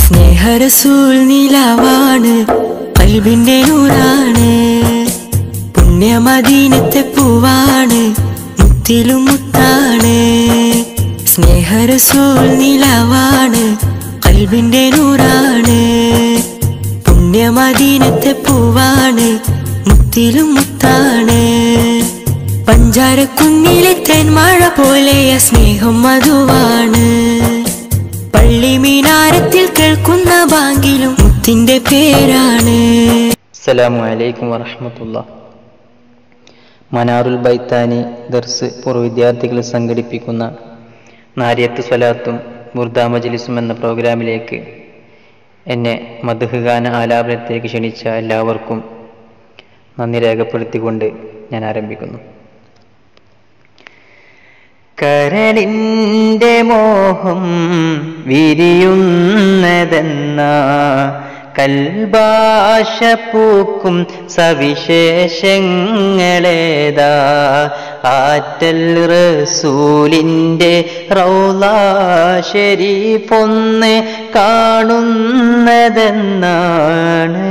സ്നേഹരസൂൽ നിലാവാണ് കൽവിന്റെ നൂറാണ് പുണ്യമദീനത്തെ പൂവാണ് മുത്തിലും മുത്താണ് സ്നേഹരസൂൽ നിലാവാണ് കൽവിന്റെ നൂറാണ് പുണ്യമദീനത്തെ പൂവാണ് മുത്തിലും മുത്താണ് പഞ്ചാര കുഞ്ഞിലെ തേന്മഴ പോലെയ സ്നേഹം മധുവാണ് പള്ളി മീനാരത്തിൽ കേൾക്കുന്ന ബാങ്കിലും മുത്തിന്റെ പേരാണ് അസ്സലാമു അലൈക്കും വറഹമത്തുള്ള മനാറുൽ ബൈത്താനി ദർസ് പൂർവ്വ വിദ്യാർത്ഥികൾ സംഘടിപ്പിക്കുന്ന നാരിയത്ത് സ്വലാത്തും ബുർദ മജ്ലിസും എന്ന പ്രോഗ്രാമിലേക്ക് എന്നെ മധുഹ് ഗാന ആലാപനത്തിലേക്ക് ക്ഷണിച്ച എല്ലാവർക്കും നന്ദി രേഖപ്പെടുത്തിക്കൊണ്ട് ഞാൻ ആരംഭിക്കുന്നു കരളിൻ്റെ മോഹം വിരിയുന്നതെന്ന കൽഭാഷ പൂക്കും സവിശേഷങ്ങളേതാ ആറ്റൽ റസൂലിൻ്റെ റൗള ഷരീഫൊന്ന് കാണുന്നതെന്നാണ്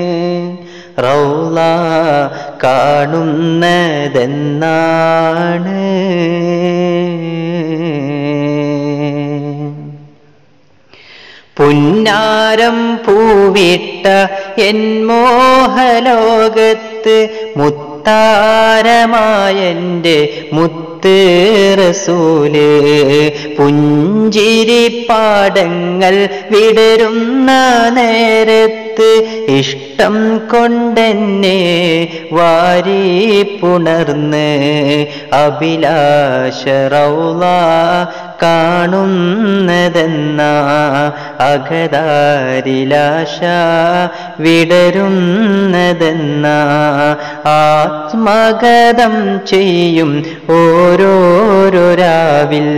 റൗള കാണുന്നതെന്നാണ് പുന്നാരം പൂവിട്ട എൻ മോഹലോകത്ത് മുത്താരമായൻ്റെ മുത്ത് റസൂല് പുഞ്ചിരി പാടങ്ങൾ വിടരുന്ന നേരത്ത് ഇഷ്ടം കൊണ്ടെന്നെ വാരി പുണർന്ന് അഭിലാഷ റൗള കാണുന്നതെന്ന അകതാരിലാശ വിടരുന്നതെന്ന ആത്മഗതം ചെയ്യും ഓരോരോ രാവിൽ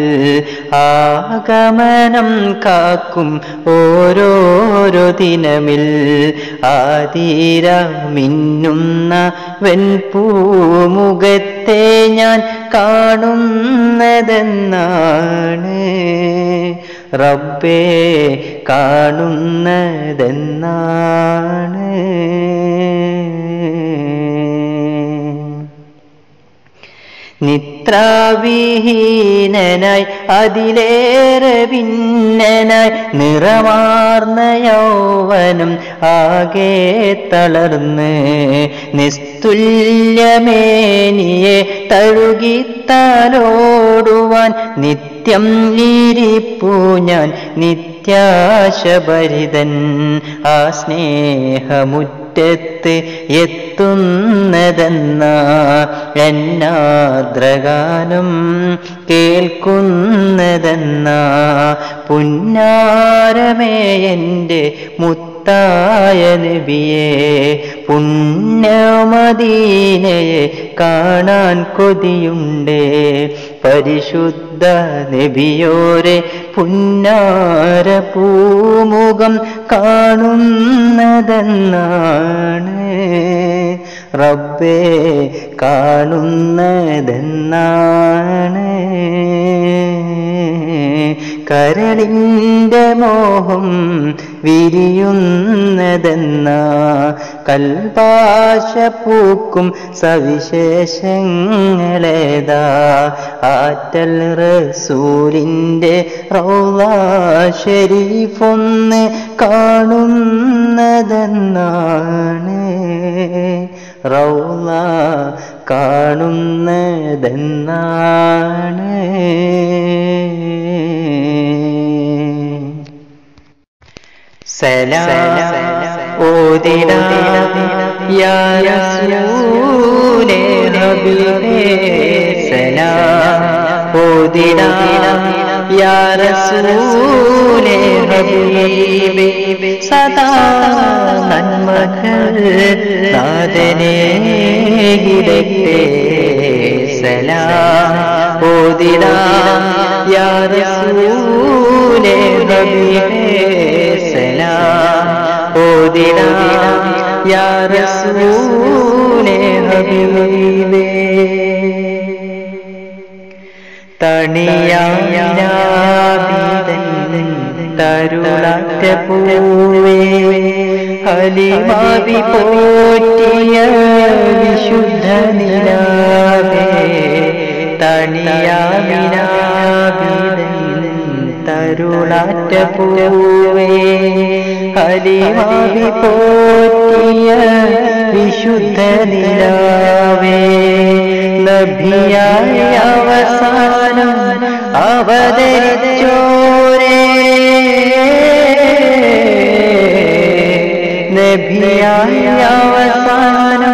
ആഗമനം കാക്കും ഓരോരോ ദിനമിൽ ആതിര മിന്നുന്ന വെൺപൂമുഖത്തെ ഞാൻ കാണുന്നതെന്നാണ് റബ്ബേ കാണുന്നതെന്നാണ് നിത്രാവിഹീനനായി അതിലേറെ ഭിന്നനായി നിറമാർന്ന യൗവനം ആകെ തളർന്ന് നിസ്തുല്യമേനിയെ തഴുകിത്താലോടുവാൻ നിത്യം ഇരിപ്പു ഞാൻ നിത്യാശഭരിതൻ ആ സ്നേഹമുറ്റത്ത് എത്തുന്നതെന്ന എന്നാദ്രഗാനം കേൾക്കുന്നതെന്ന പുന്നാരമേ എൻ്റെ മുത്തായ നബിയെ പുണ്യമദീനയെ കാണാൻ കൊതിയുണ്ടേ പരിശുദ്ധ നബിയോരെ പുന്നാര പൂമുഖം കാണുന്നതെന്നാണ് റബ്ബേ കാണുന്നതെന്നാണ് കരളിൻ്റെ മോഹം വിരിയുന്നതെന്ന കൽഭാഷ പൂക്കും സവിശേഷങ്ങളേതാ ആറ്റൽ റസൂലിൻ്റെ റൗള ഷരീഫൊന്ന് കാണുന്നതെന്നാണ് റൗള കാണുന്നതെന്നാണ് സലാം ഓതിട യാ റസൂലേ ഹബീബേ സലാം ഓതിട യാ റസൂലേ ഹബീബേ സദാ നന്മകൾ നാദനേ ഗിരട്ടെ സലാം ഓതിട യാ റസൂലേ ഹബീബേ സലാം ഓതിട യാ റസൂലേ ഹബീബേ തണിയാവിതൻ തരുളാറ്റ പൂവേ ഹലിമാവി പോറ്റിയ വിശുദ്ധ നിലാവേ തണിയാവിനാവിതൻ തരുളാറ്റ പൂവേ ഹലിമാവി പോറ്റിയ വിശുദ്ധ നിലാവേ നഭിയായ അവസാനം അവതരിച്ചോരേ നഭിയായ അവസാനം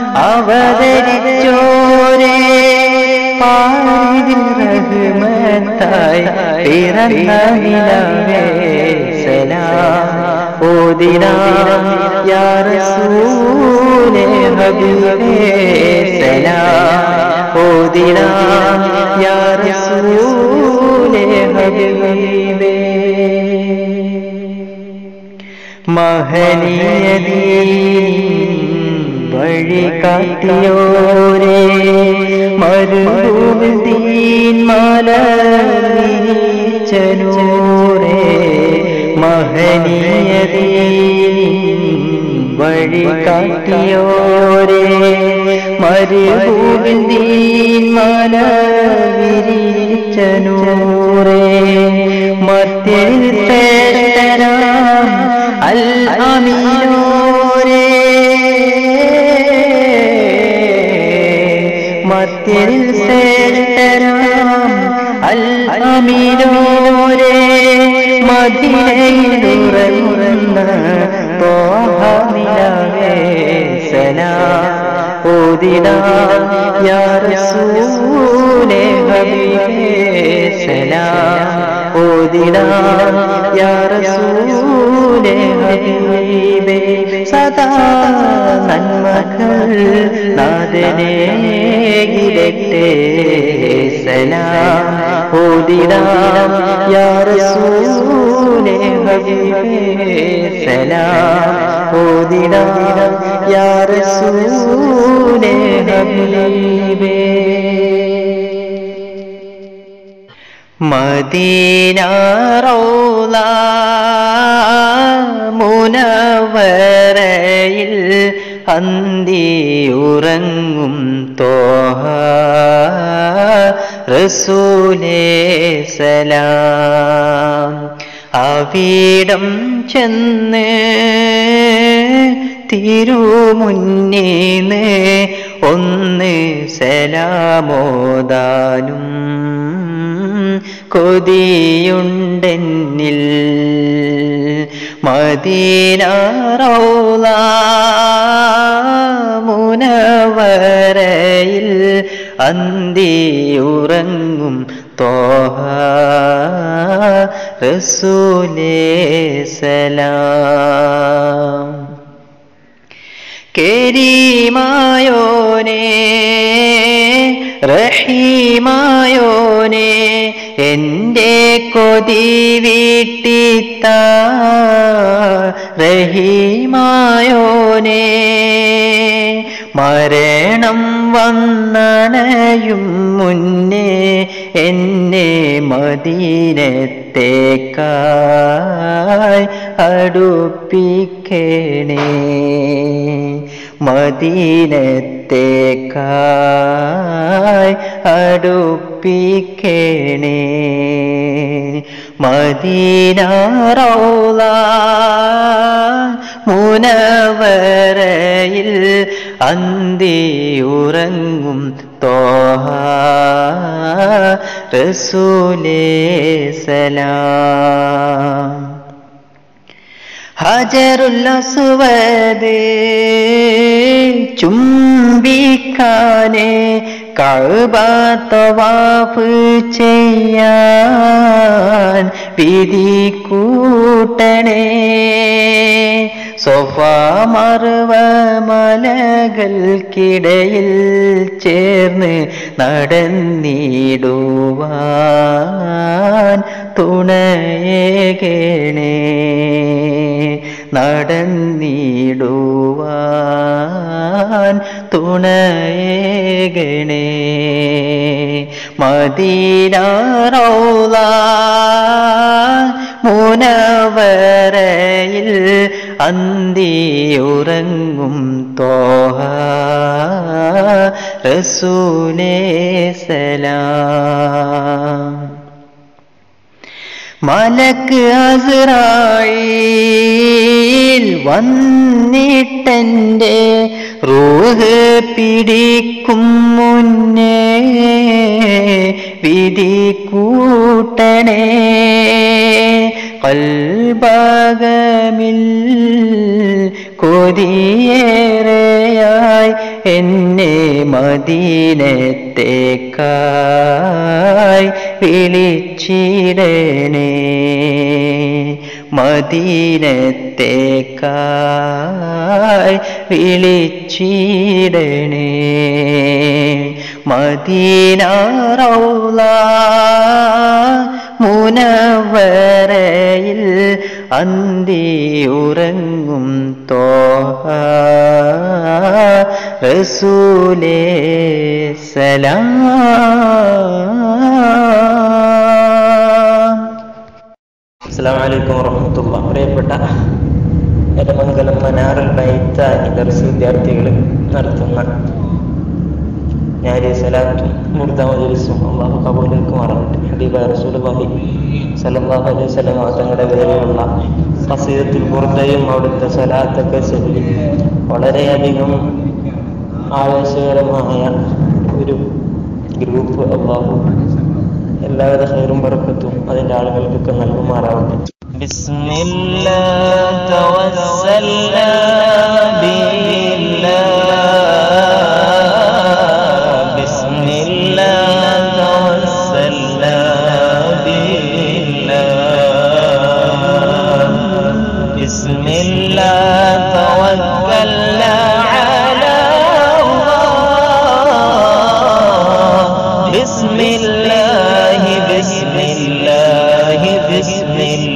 അവതരിച്ചോരേ പാരിതിൽ റഹ്മത്തായി പിറന്ന നിലവേ സലാം ഓദിനാം യാ റസൂലേ ഹബീബേ സലാം ഓദിനാം യാ റസൂലേ ഹബീബേ മഹനീയതീൻ വഴി കാട്ടിയോരേ മരുഭൂമിൽ തീൻ മാല വിരിച്ചനൂരേ മഹനീയതീൻ വഴി കാട്ടിയോരേ മരുഭൂമിൽ തീൻ മാല വിരിച്ചനൂരേ മധ്യൽ ശ്രേഷ്ഠനാം അൽ അമീനോരേ മധ്യൽ ശ്രേഷ്ഠനാം അൽ അമീനോരേ മദിനയിലുറങ്ങുന്ന തോഹമിലവേ സലാം ഓദിനാം യാ റസൂലേ ഹബീബേ സലാം ഓദിനാം യാ റസൂലേ ഹബീബേ സദാ നന്മകൾ നാദനേ ഗിരട്ടെ സലാം ഓദിനാം യാ റസൂലേ ഹബീബേ സലാം ഓദിനാം യാ റസൂലേ ഹബീബേ മദീന റൗള മുനവരയിൽ അന്തിയുറങ്ങും തോഹ റസൂലേ സലാം അവിടം ചെന്ന് തിരുമുന്നീന്ന് ഒന്ന് സലാമോദാനും കൊതിയുണ്ടെന്നിൽ മദീനാറോള മുനവരയിൽ അന്തിയുറങ്ങും തോഹ റസൂലേ സലാം കരീമായോനേ റഹീമായോനേ എൻ്റെ കൊതി വീട്ടിത്ത റഹീമായോനേ മരണം വന്നണയും മുന്നേ എന്നെ മദീനത്തേക്കായി അടുപ്പിക്കണേ മദീനത്തേക്കായി അടുപ്പിക്കണേ മദീനാറോള മുനവരയിൽ അന്തിയുറങ്ങും തോഹ റസൂലേ സലാം ഹജറുല്ലസുവത് ചുംബിക്കാനെ കഅബ തവാഫ് ചെയ്യാൻ വിധി കൂട്ടണേ സൊഫ മറുവ മലകൾക്കിടയിൽ ചേർന്ന് നടന്നിടുവാൻ തുണയേകണേ നടന്നിടുവാൻ തുണയേകണേ മദീന റൗള മുനവരയിൽ അന്തിയുറങ്ങും തോഹ റസൂലേ സലാം മലക്ക് അസ്രായിൽ വന്നിട്ടെൻ്റെ റൂഹ് പിടിക്കും മുന്നേ വിധി കൂട്ടണേ കൽബാഗമിൽ കൊതിയേറെയായി എന്നെ മദീനത്തേക്കായി വിളിച്ചിടണേ മദീനത്തേക്കായി വിളിച്ചിടണേ മദീന റൗള മുനവരയിൽ അന്തിയുറങ്ങും തോഹ റസൂലേ സലാം അസ്സാം വലൈക്കും വറഹമത്തുള്ള പ്രിയപ്പെട്ട എരമംഗലം മനാറുൽ ബൈത്ത ദർസ് വിദ്യാർത്ഥികൾ നടത്തുന്ന ഞാരി സലാത്തും മുർദ മജലിസും അള്ളാഹു കബൂലിൽക്കുമാറാവട്ടെ ഹബീബ റസൂലുള്ളാഹി സല്ലല്ലാഹു അലൈഹി വസല്ലം തങ്ങളുടെ പേരിലുള്ള ഫസീദത്തിൽ ബുർദയും അവിടുത്തെ സലാത്തൊക്കെ ചൊല്ലി വളരെയധികം ആവേശകരമായ ഒരു ഗ്രൂപ്പ് അള്ളാഹു എല്ലാവിധ ഹൈറും ബർക്കത്തും അതിന്റെ ആളുകൾക്കൊക്കെ നൽകുമാറാവട്ടെ ബിസ്മില്ലാ തവസ്സൽനാ ബില്ലാ ബിസ്മില്ലാ തവസ്സൽനാ ബില്ലാ ബിസ്മില്ലാ തവക്കൽനാ അലാ بسم الله بسم الله بسم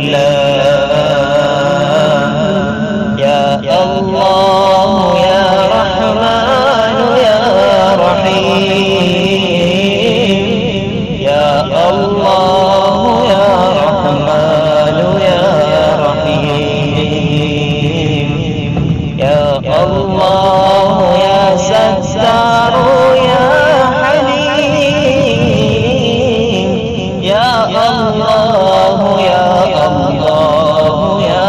الله يا الله يا رحمن يا رحيم يا الله يا رحمن يا رحيم يا الله يا ستار يا حليم يا الله يا الله يا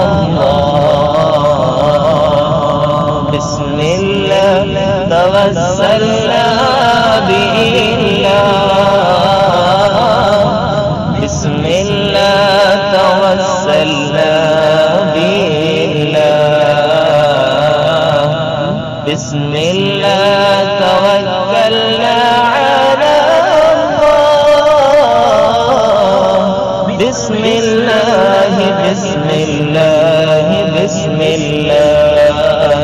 الله بسم الله توسلنا بالله بسم الله توسلنا بالله بسم الله توكلنا على الله بسم الله بسم الله بسم الله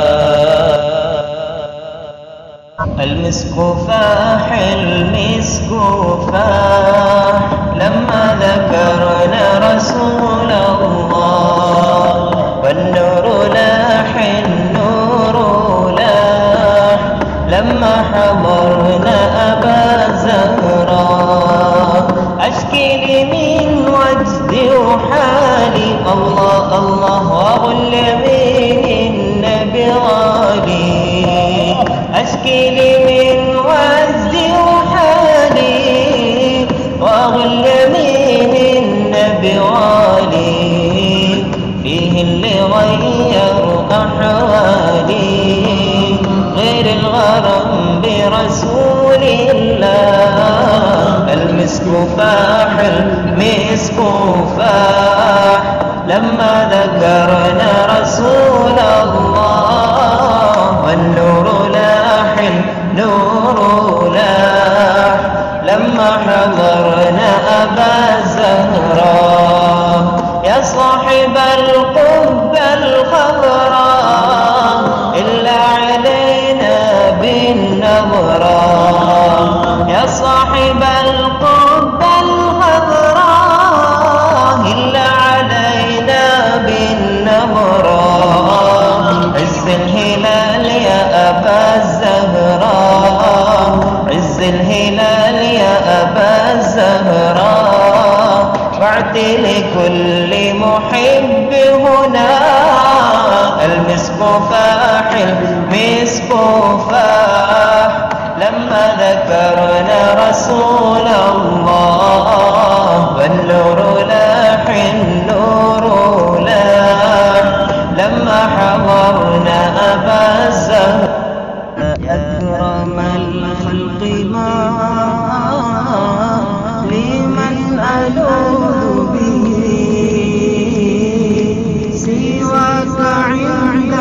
المسك فاح المسك فاح لما ذكرنا رسول الله والنور لاح النور لاح لما حضرنا أبا زهراء أشكي لي من وجدي وحالي الله الله وأغل من النبي غالي أشكي لي من وجدي وحالي وأغل من النبي غالي فيه اللي غير أحوالي غير الغرام برسول الله المسك فاح المسك فاح لما ذكرنا رسول الله والنور لاح النور لاح لما حضرنا أبا زهراء يا صاحب القبة الخضراء إلا علينا بالنظرة يا صاحب القبة الخضراء إلا علينا بالنظرة عز الهلال يا أبا الزهراء عز الهلال يا أبا لكل محب هنا المسك فاح المسك فاح لما ذكرنا رسول الله والنور لاح النور لاح لما حضرنا أبا الزهر أكرم الخلق ما لمن ألوذ به سواك عند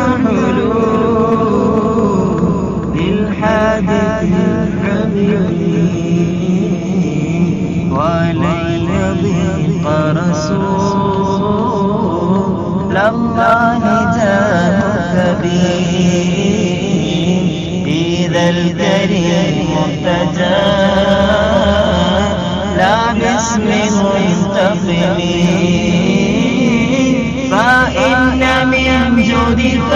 حلول الحادث الحبيب ولن يضيق رسول الله جاهك به إذا الكريم مرتجى لا باسم منتقم فإن من جودك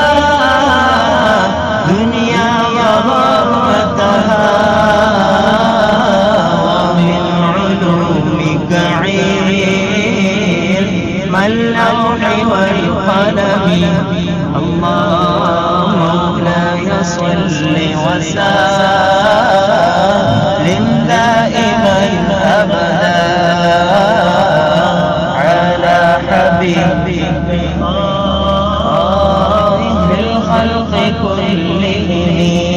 دنيا وغرتها ومن علومك علم اللوح والقلم الله مولاي صل وسلم دائما ابدا على حبيبك في الخلق كلهم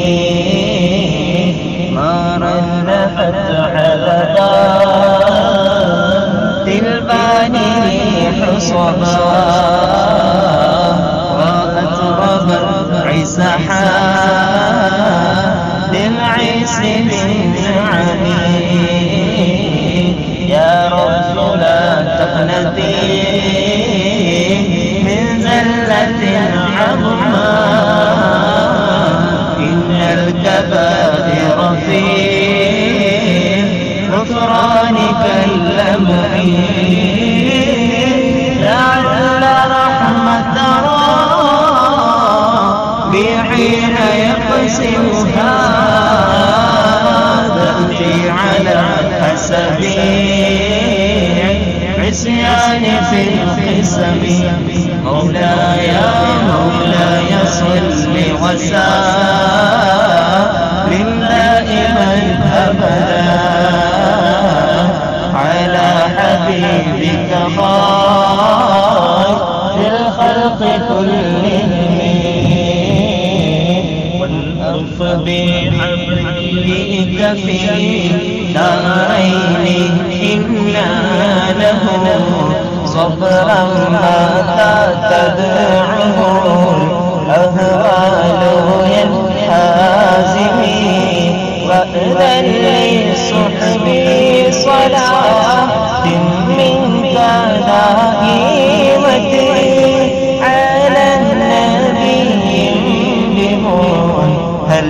ما رنفت حلقا تلباني حصبا وأترب عسحا للعيس بالنعم يا رب لا تقنطي من زلة عظمى إن الكبائر في غفرانك اللمح لعل رحمة ربي حين يقسمها تأتي على حسب عصيان في القسم مولاي مولاي صل وسلم دائما ابدا على حبيبك خير الخلق كلهم والألف بحبيبك في دارين إنا له صبرا متى تدعه الأهوال ينحازمي وإذا لصحبي صلاة منك دائمة على النبي بمن هل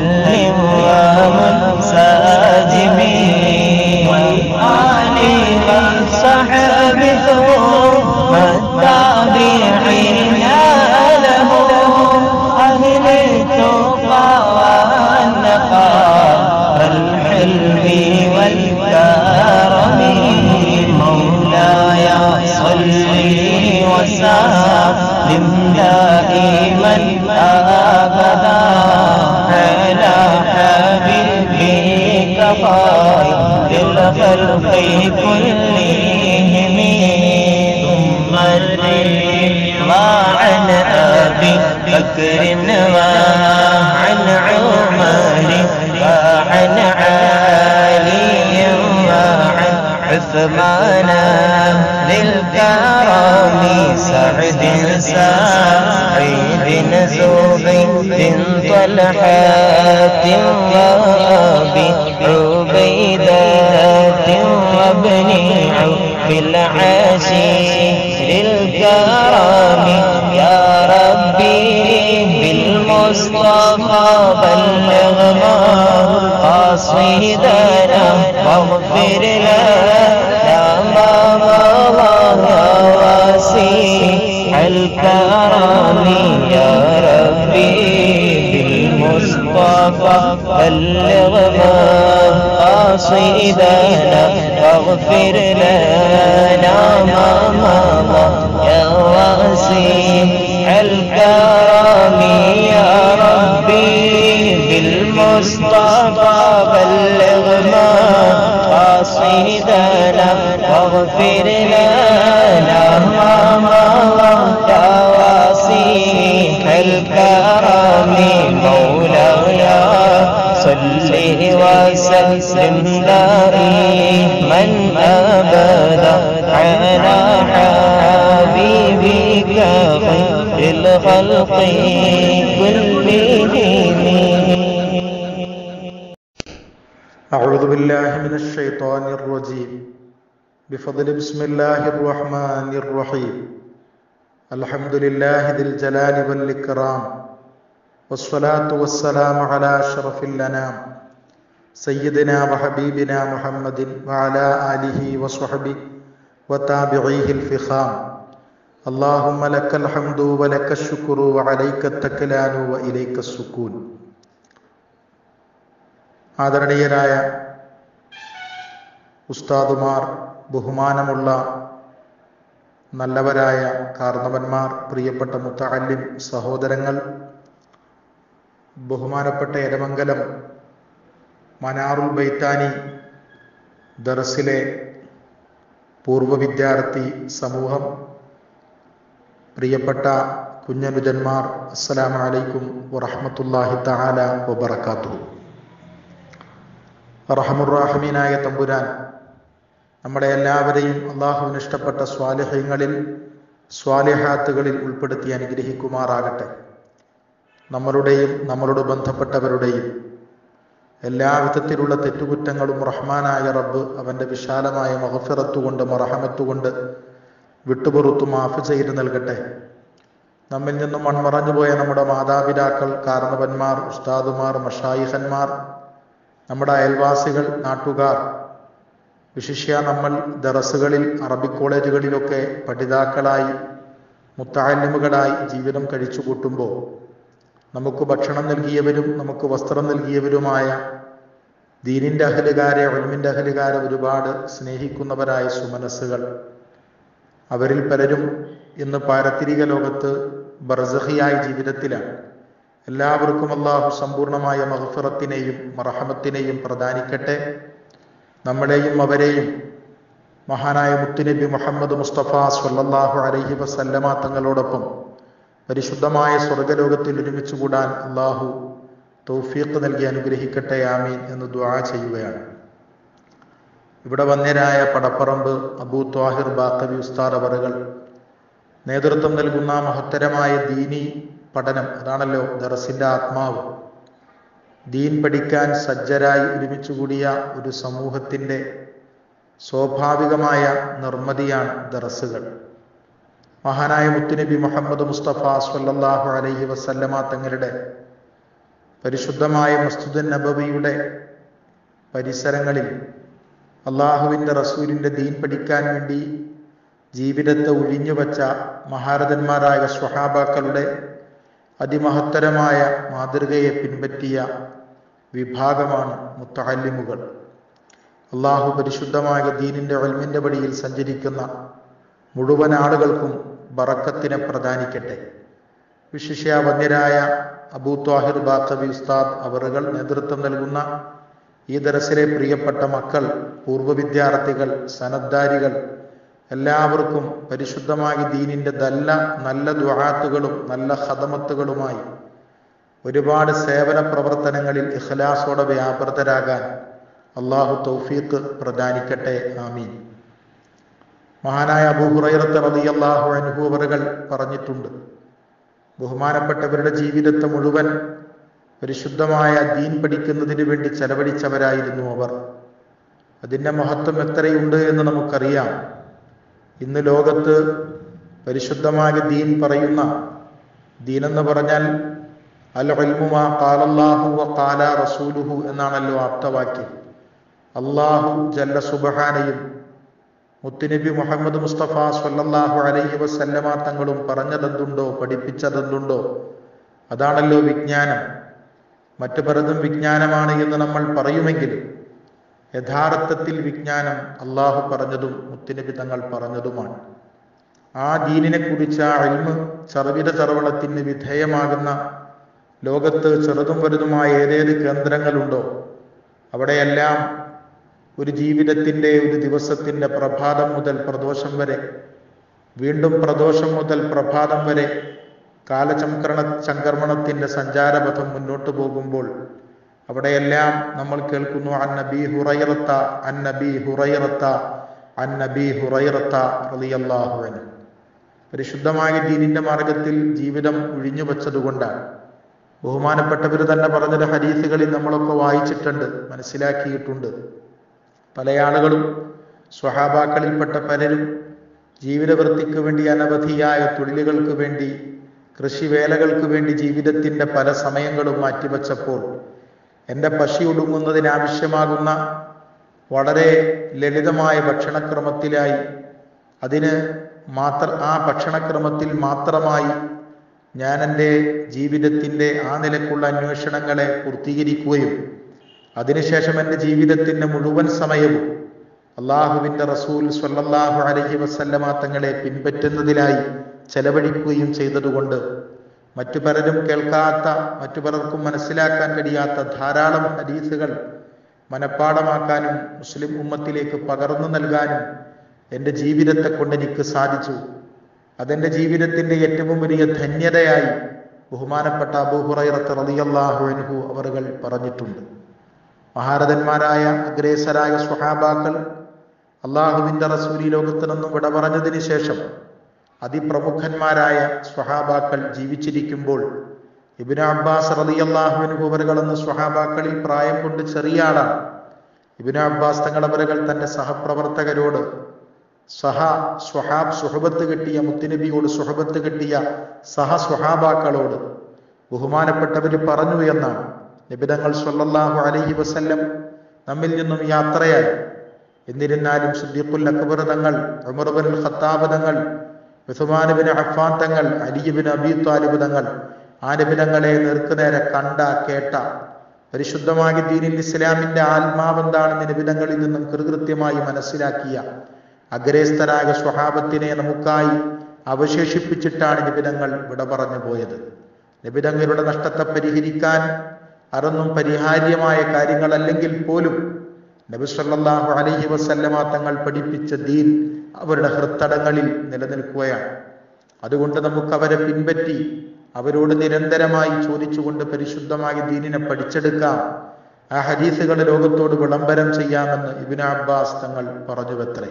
ومنساجم والآل والصحب ثم التابعين له أهل التقى والنقى والحلم والكرم مولاي صل وسلم دائما ابدا على حبيبك خير الخلق كلهم ثم الرضا عن ابي بكر وعن عمر وعن علي وعن عثمان للكرم سعد سعيد زبيد طلحات وابي عبيدات وابن عوف العشير الكرم يا ربي بالمصطفى بلغ ما قصيدنا واغفر لنا ما مضى يا واسع الكرم يا ربي بالمصطفى بلغ ما قاصدنا واغفر لنا ما مضى يا واسع الكرم يا ربي بالمصطفى بلغ ما قاصدنا واغفر لنا ما مضى يا واسع الكرم مولاي صل وسلم دائما ابدا على حبيبك خير الخلق كلهم أعوذ بالله من الشيطان الرجيم بفضل بسم الله الرحمن الرحيم الحمد لله ذي الجلال والإكرام والصلاة والسلام على أشرف الأنام سيدنا وحبيبنا محمد وعلى آله وصحبه وتابعيه الفخام اللهم لك الحمد ولك الشكر وعليك التكلان وإليك السكون ആദരണീയരായ ഉസ്താദുമാർ ബഹുമാനമുള്ള നല്ലവരായ കാർന്നവന്മാർ പ്രിയപ്പെട്ട മുത്തഅല്ലിം സഹോദരങ്ങൾ ബഹുമാനപ്പെട്ട എരമംഗലം മനാറുൽ ബൈത്താനി ദർസിലെ പൂർവ്വ വിദ്യാർത്ഥി സമൂഹം പ്രിയപ്പെട്ട കുഞ്ഞനുജന്മാർ അസ്സലാമു അലൈക്കും വറഹ്മത്തുള്ളാഹി തആല വബറകാതുഹു റഹമുറാഹിമീനായ തമ്പുരാൻ നമ്മുടെ എല്ലാവരെയും അള്ളാഹുവിന് ഇഷ്ടപ്പെട്ട സ്വാലിഹ്യങ്ങളിൽ സ്വാലിഹാത്തുകളിൽ ഉൾപ്പെടുത്തി അനുഗ്രഹിക്കുമാറാകട്ടെ നമ്മളുടെയും നമ്മളോട് ബന്ധപ്പെട്ടവരുടെയും എല്ലാവിധത്തിലുള്ള തെറ്റുകുറ്റങ്ങളും റഹ്മാനായ റബ്ബ് അവൻ്റെ വിശാലമായ മഹഫിറത്തുകൊണ്ട് മറഹമത്തുകൊണ്ട് വിട്ടുപുറത്തു മാഫ് ചെയ്ത് നൽകട്ടെ നമ്മിൽ നിന്നും മൺമറഞ്ഞുപോയ നമ്മുടെ മാതാപിതാക്കൾ കാരണവന്മാർ ഉസ്താദുമാർ മഷായിഹന്മാർ നമ്മുടെ അയൽവാസികൾ നാട്ടുകാർ വിശിഷ്യ നമ്മൾ ദറസുകളിൽ അറബി കോളേജുകളിലൊക്കെ പഠിതാക്കളായി മുത്താലിമുകളായി ജീവിതം കഴിച്ചു കൂട്ടുമ്പോൾ നമുക്ക് ഭക്ഷണം നൽകിയവരും നമുക്ക് വസ്ത്രം നൽകിയവരുമായ ദീനിൻ്റെ അഹലുകാരെ ഒൽമിൻ്റെ അഹലുകാരെ ഒരുപാട് സ്നേഹിക്കുന്നവരായ സുമനസ്സുകൾ അവരിൽ പലരും ഇന്ന് പാരത്തിരിക ലോകത്ത് ബർസഹിയായ ജീവിതത്തിലാണ് എല്ലാവർക്കും അള്ളാഹു സമ്പൂർണമായ മഹഫിറത്തിനെയും മറഹമത്തിനെയും പ്രദാനിക്കട്ടെ നമ്മളെയും അവരെയും മഹാനായ മുത്തുനബി മുഹമ്മദ് മുസ്തഫ സ്വല്ലല്ലാഹു അലൈഹി വസല്ലമ തങ്ങളോടൊപ്പം പരിശുദ്ധമായ സ്വർഗലോകത്തിൽ ഒരുമിച്ച് കൂടാൻ അള്ളാഹു തൗഫീഖ് നൽകി അനുഗ്രഹിക്കട്ടെ ആമീൻ എന്ന് ദ്വാ ചെയ്യുകയാണ് ഇവിടെ വന്യരായ പടപ്പറമ്പ് അബൂ ത്വാഹിർ ബാക്കബി ഉസ്താദ് അവറുകൾ നേതൃത്വം നൽകുന്ന മഹത്തരമായ ദീനി പഠനം അതാണല്ലോ ദറസിന്റെ ആത്മാവ് ദീൻ പഠിക്കാൻ സജ്ജരായി ഒരുമിച്ച് കൂടിയ ഒരു സമൂഹത്തിന്റെ സ്വാഭാവികമായ നിർമ്മതിയാണ് ദറസുകൾ മഹാനായ മുത്തുനബി മുഹമ്മദ് മുസ്തഫ സ്വല്ലല്ലാഹു അലൈഹി വസല്ലമ തങ്ങളുടെ പരിശുദ്ധമായ മസ്തുദ് നബവിയുടെ പരിസരങ്ങളിൽ അള്ളാഹുവിൻ്റെ റസൂലിൻ്റെ ദീൻ പഠിക്കാൻ വേണ്ടി ജീവിതത്തെ ഒഴിഞ്ഞുവച്ച മഹാരഥന്മാരായ സ്വഹാബാക്കളുടെ അതിമഹത്തരമായ മാതൃകയെ പിൻപറ്റിയ വിഭാഗമാണ് മുത്തഹല്ലിമുകൾ അള്ളാഹു പരിശുദ്ധമായ ദീനിൻ്റെ ഒൽമിൻ്റെ വഴിയിൽ സഞ്ചരിക്കുന്ന മുഴുവൻ ആളുകൾക്കും ബറക്കത്തിനെ പ്രദാനിക്കട്ടെ വിശിഷ്യ വന്യരായ അബൂ ത്വാഹിർ ബാക്കബി ഉസ്താദ് അവറുകൾ നേതൃത്വം നൽകുന്ന ഈ ദരസിലെ പ്രിയപ്പെട്ട മക്കൾ പൂർവ്വ വിദ്യാർത്ഥികൾ സനദ്ദാരികൾ എല്ലാവർക്കും പരിശുദ്ധമായ ദീനിൻ്റെ നല്ല നല്ല ദുആത്തുകളും നല്ല ഹദമത്തുകളുമായി ഒരുപാട് സേവന പ്രവർത്തനങ്ങളിൽ ഇഖ്ലാസോടെ വ്യാപൃതരാകാൻ അള്ളാഹു തൗഫീഖ് പ്രദാനിക്കട്ടെ ആമീൻ മഹാനായ അബൂഹുറൈറത്ത് റളിയല്ലാഹു അൻഹു അവറുകൾ പറഞ്ഞിട്ടുണ്ട് ബഹുമാനപ്പെട്ടവരുടെ ജീവിതത്തെ മുഴുവൻ പരിശുദ്ധമായ ദീൻ പഠിക്കുന്നതിന് വേണ്ടി ചെലവഴിച്ചവരായിരുന്നു അവർ അതിൻ്റെ മഹത്വം എത്രയുണ്ട് എന്ന് നമുക്കറിയാം ഇന്ന് ലോകത്ത് പരിശുദ്ധമായ ദീൻ പറയുന്ന ദീനെന്ന് പറഞ്ഞാൽ അൽ അൽമുമാ കാലല്ലാഹു വ കാല റസൂലുഹു എന്നാണല്ലോ ആപ്തവാക്യം അള്ളാഹു ജല്ല സുബഹാനയും മുത്തുനബി മുഹമ്മദ് മുസ്തഫ സ്വല്ലല്ലാഹു അലൈഹി വസല്ലമ തങ്ങളും പറഞ്ഞതെന്തുണ്ടോ പഠിപ്പിച്ചതെന്തുണ്ടോ അതാണല്ലോ വിജ്ഞാനം മറ്റു പലതും വിജ്ഞാനമാണ് എന്ന് നമ്മൾ പറയുമെങ്കിലും യഥാർത്ഥത്തിൽ വിജ്ഞാനം അള്ളാഹു പറഞ്ഞതും മുത്തുനബി തങ്ങൾ പറഞ്ഞതുമാണ് ആ ദീനിനെ കുറിച്ച് ആ അൽമ് ചെറുവിര ചെറുവളത്തിന് വിധേയമാകുന്ന ലോകത്ത് ചെറുതും വലുതുമായ ഏതേത് കേന്ദ്രങ്ങളുണ്ടോ അവിടെയെല്ലാം ഒരു ജീവിതത്തിൻ്റെ ഒരു ദിവസത്തിൻ്റെ പ്രഭാതം മുതൽ പ്രദോഷം വരെ വീണ്ടും പ്രദോഷം മുതൽ പ്രഭാതം വരെ കാലചംക്രണ ചംക്രമണത്തിൻ്റെ സഞ്ചാരപഥം മുന്നോട്ട് പോകുമ്പോൾ അവിടെയെല്ലാം നമ്മൾ കേൾക്കുന്നു അന്നബി ഹുറൈറത്ത അന്നബി ഹുറൈറത്ത അന്നബി ഹുറൈറത്ത റളിയല്ലാഹു അൻഹു പരിശുദ്ധമായ ദീനിന്റെ മാർഗത്തിൽ ജീവിതം ഒഴിഞ്ഞു വച്ചതുകൊണ്ടാണ് ബഹുമാനപ്പെട്ടവർ തന്നെ പറഞ്ഞൊരു ഹരീസുകളിൽ നമ്മളൊക്കെ വായിച്ചിട്ടുണ്ട് മനസ്സിലാക്കിയിട്ടുണ്ട് പല ആളുകളും സ്വഹാബാക്കളിൽപ്പെട്ട പലരും ജീവിതവൃത്തിക്ക് വേണ്ടി അനവധിയായ തൊഴിലുകൾക്ക് വേണ്ടി കൃഷിവേലകൾക്ക് വേണ്ടി ജീവിതത്തിന്റെ പല സമയങ്ങളും മാറ്റിവെച്ചപ്പോൾ എൻ്റെ പശി ഒടുങ്ങുന്നതിനാവശ്യമാകുന്ന വളരെ ലളിതമായ ഭക്ഷണക്രമത്തിലായി അതിന് മാത്ര ആ ഭക്ഷണക്രമത്തിൽ മാത്രമായി ഞാൻ എൻ്റെ ജീവിതത്തിൻ്റെ ആ നിലക്കുള്ള അന്വേഷണങ്ങളെ പൂർത്തീകരിക്കുകയും അതിനുശേഷം എൻ്റെ ജീവിതത്തിൻ്റെ മുഴുവൻ സമയവും അള്ളാഹുവിൻ്റെ റസൂൽ സ്വല്ലല്ലാഹു അലൈഹി വസല്ലമ തങ്ങളെ പിൻപറ്റുന്നതിലായി ചെലവഴിക്കുകയും ചെയ്തതുകൊണ്ട് മറ്റു പലരും കേൾക്കാത്ത മറ്റു പലർക്കും മനസ്സിലാക്കാൻ കഴിയാത്ത ധാരാളം ഹദീസുകൾ മനഃപ്പാടമാക്കാനും മുസ്ലിം ഉമ്മത്തിലേക്ക് പകർന്നു നൽകാനും എൻ്റെ ജീവിതത്തെ കൊണ്ട് എനിക്ക് സാധിച്ചു അതെൻ്റെ ജീവിതത്തിൻ്റെ ഏറ്റവും വലിയ ധന്യതയായി ബഹുമാനപ്പെട്ട അബൂഹുറൈറത്ത് റളിയല്ലാഹു അൻഹു അവറുകൾ പറഞ്ഞിട്ടുണ്ട് മഹാരഥന്മാരായ അഗ്രേസരായ സ്വഹാബാക്കൾ അള്ളാഹുവിൻ്റെ റസൂലി ലോകത്ത് നിന്നും വിട പറഞ്ഞതിന് ശേഷം അതിപ്രമുഖന്മാരായ സ്വഹാബാക്കൾ ജീവിച്ചിരിക്കുമ്പോൾ ഇബിന് അബ്ബാസ് റളിയല്ലാഹുവിന് അവറുകളെന്ന് സ്വഹാബാക്കളിൽ പ്രായം കൊണ്ട് ചെറിയ ആളാണ് ഇബിന് അബ്ബാസ് തങ്ങളവരുകൾ തന്റെ സഹപ്രവർത്തകരോട് സഹ സ്വഹാബ് സുഹബത്ത് കിട്ടിയ മുത്തുനബിയോട് സുഹബത്ത് കിട്ടിയ സഹ സ്വഹാബാക്കളോട് ബഹുമാനപ്പെട്ടവർ പറഞ്ഞു എന്നാണ് നിബിതങ്ങൾ സ്വല്ലല്ലാഹു അലൈഹി വസല്ലം നമ്മിൽ നിന്നും യാത്രയായി എന്നിരുന്നാലും സിദ്ദീഖുൽ അക്ബർ തങ്ങൾ ഉമർബിൻ ഖത്താബ് തങ്ങൾ ഉസ്മാനുബിൻ അഫ്ഫാൻ തങ്ങൾ അലിബിൻ അബി താലിബ് തങ്ങൾ ആ നിബിതങ്ങളെ നേർക്കുനേരെ കണ്ട കേട്ട പരിശുദ്ധമായ ദീനിൽ ഇസ്ലാമിന്റെ ആത്മാവെന്താണെന്ന് നിബിതങ്ങളിൽ നിന്നും കൃകൃത്യമായി മനസ്സിലാക്കിയ അഗ്രേസ്തരായ സ്വഹാബത്തിനെ നമുക്കായി അവശേഷിപ്പിച്ചിട്ടാണ് നിബിതങ്ങൾ വിട പറഞ്ഞു പോയത് നിബിതങ്ങളുടെ നഷ്ടത്തെ പരിഹരിക്കാൻ അതൊന്നും പരിഹാര്യമായ കാര്യങ്ങളല്ലെങ്കിൽ പോലും നബി സല്ലല്ലാഹു അലൈഹി വസല്ലമ തങ്ങൾ പഠിപ്പിച്ച ദീൻ അവരുടെ ഹൃത്തടങ്ങളിൽ നിലനിൽക്കുകയാണ് അതുകൊണ്ട് നമുക്ക് അവരെ പിൻപറ്റി അവരോട് നിരന്തരമായി ചോദിച്ചുകൊണ്ട് പരിശുദ്ധമായ ദീനിനെ പഠിച്ചെടുക്കാം ആ ഹദീസുകൾ ലോകത്തോട് വിളംബരം ചെയ്യാമെന്ന് ഇബിന് അബ്ബാസ് തങ്ങൾ പറഞ്ഞുവത്രേ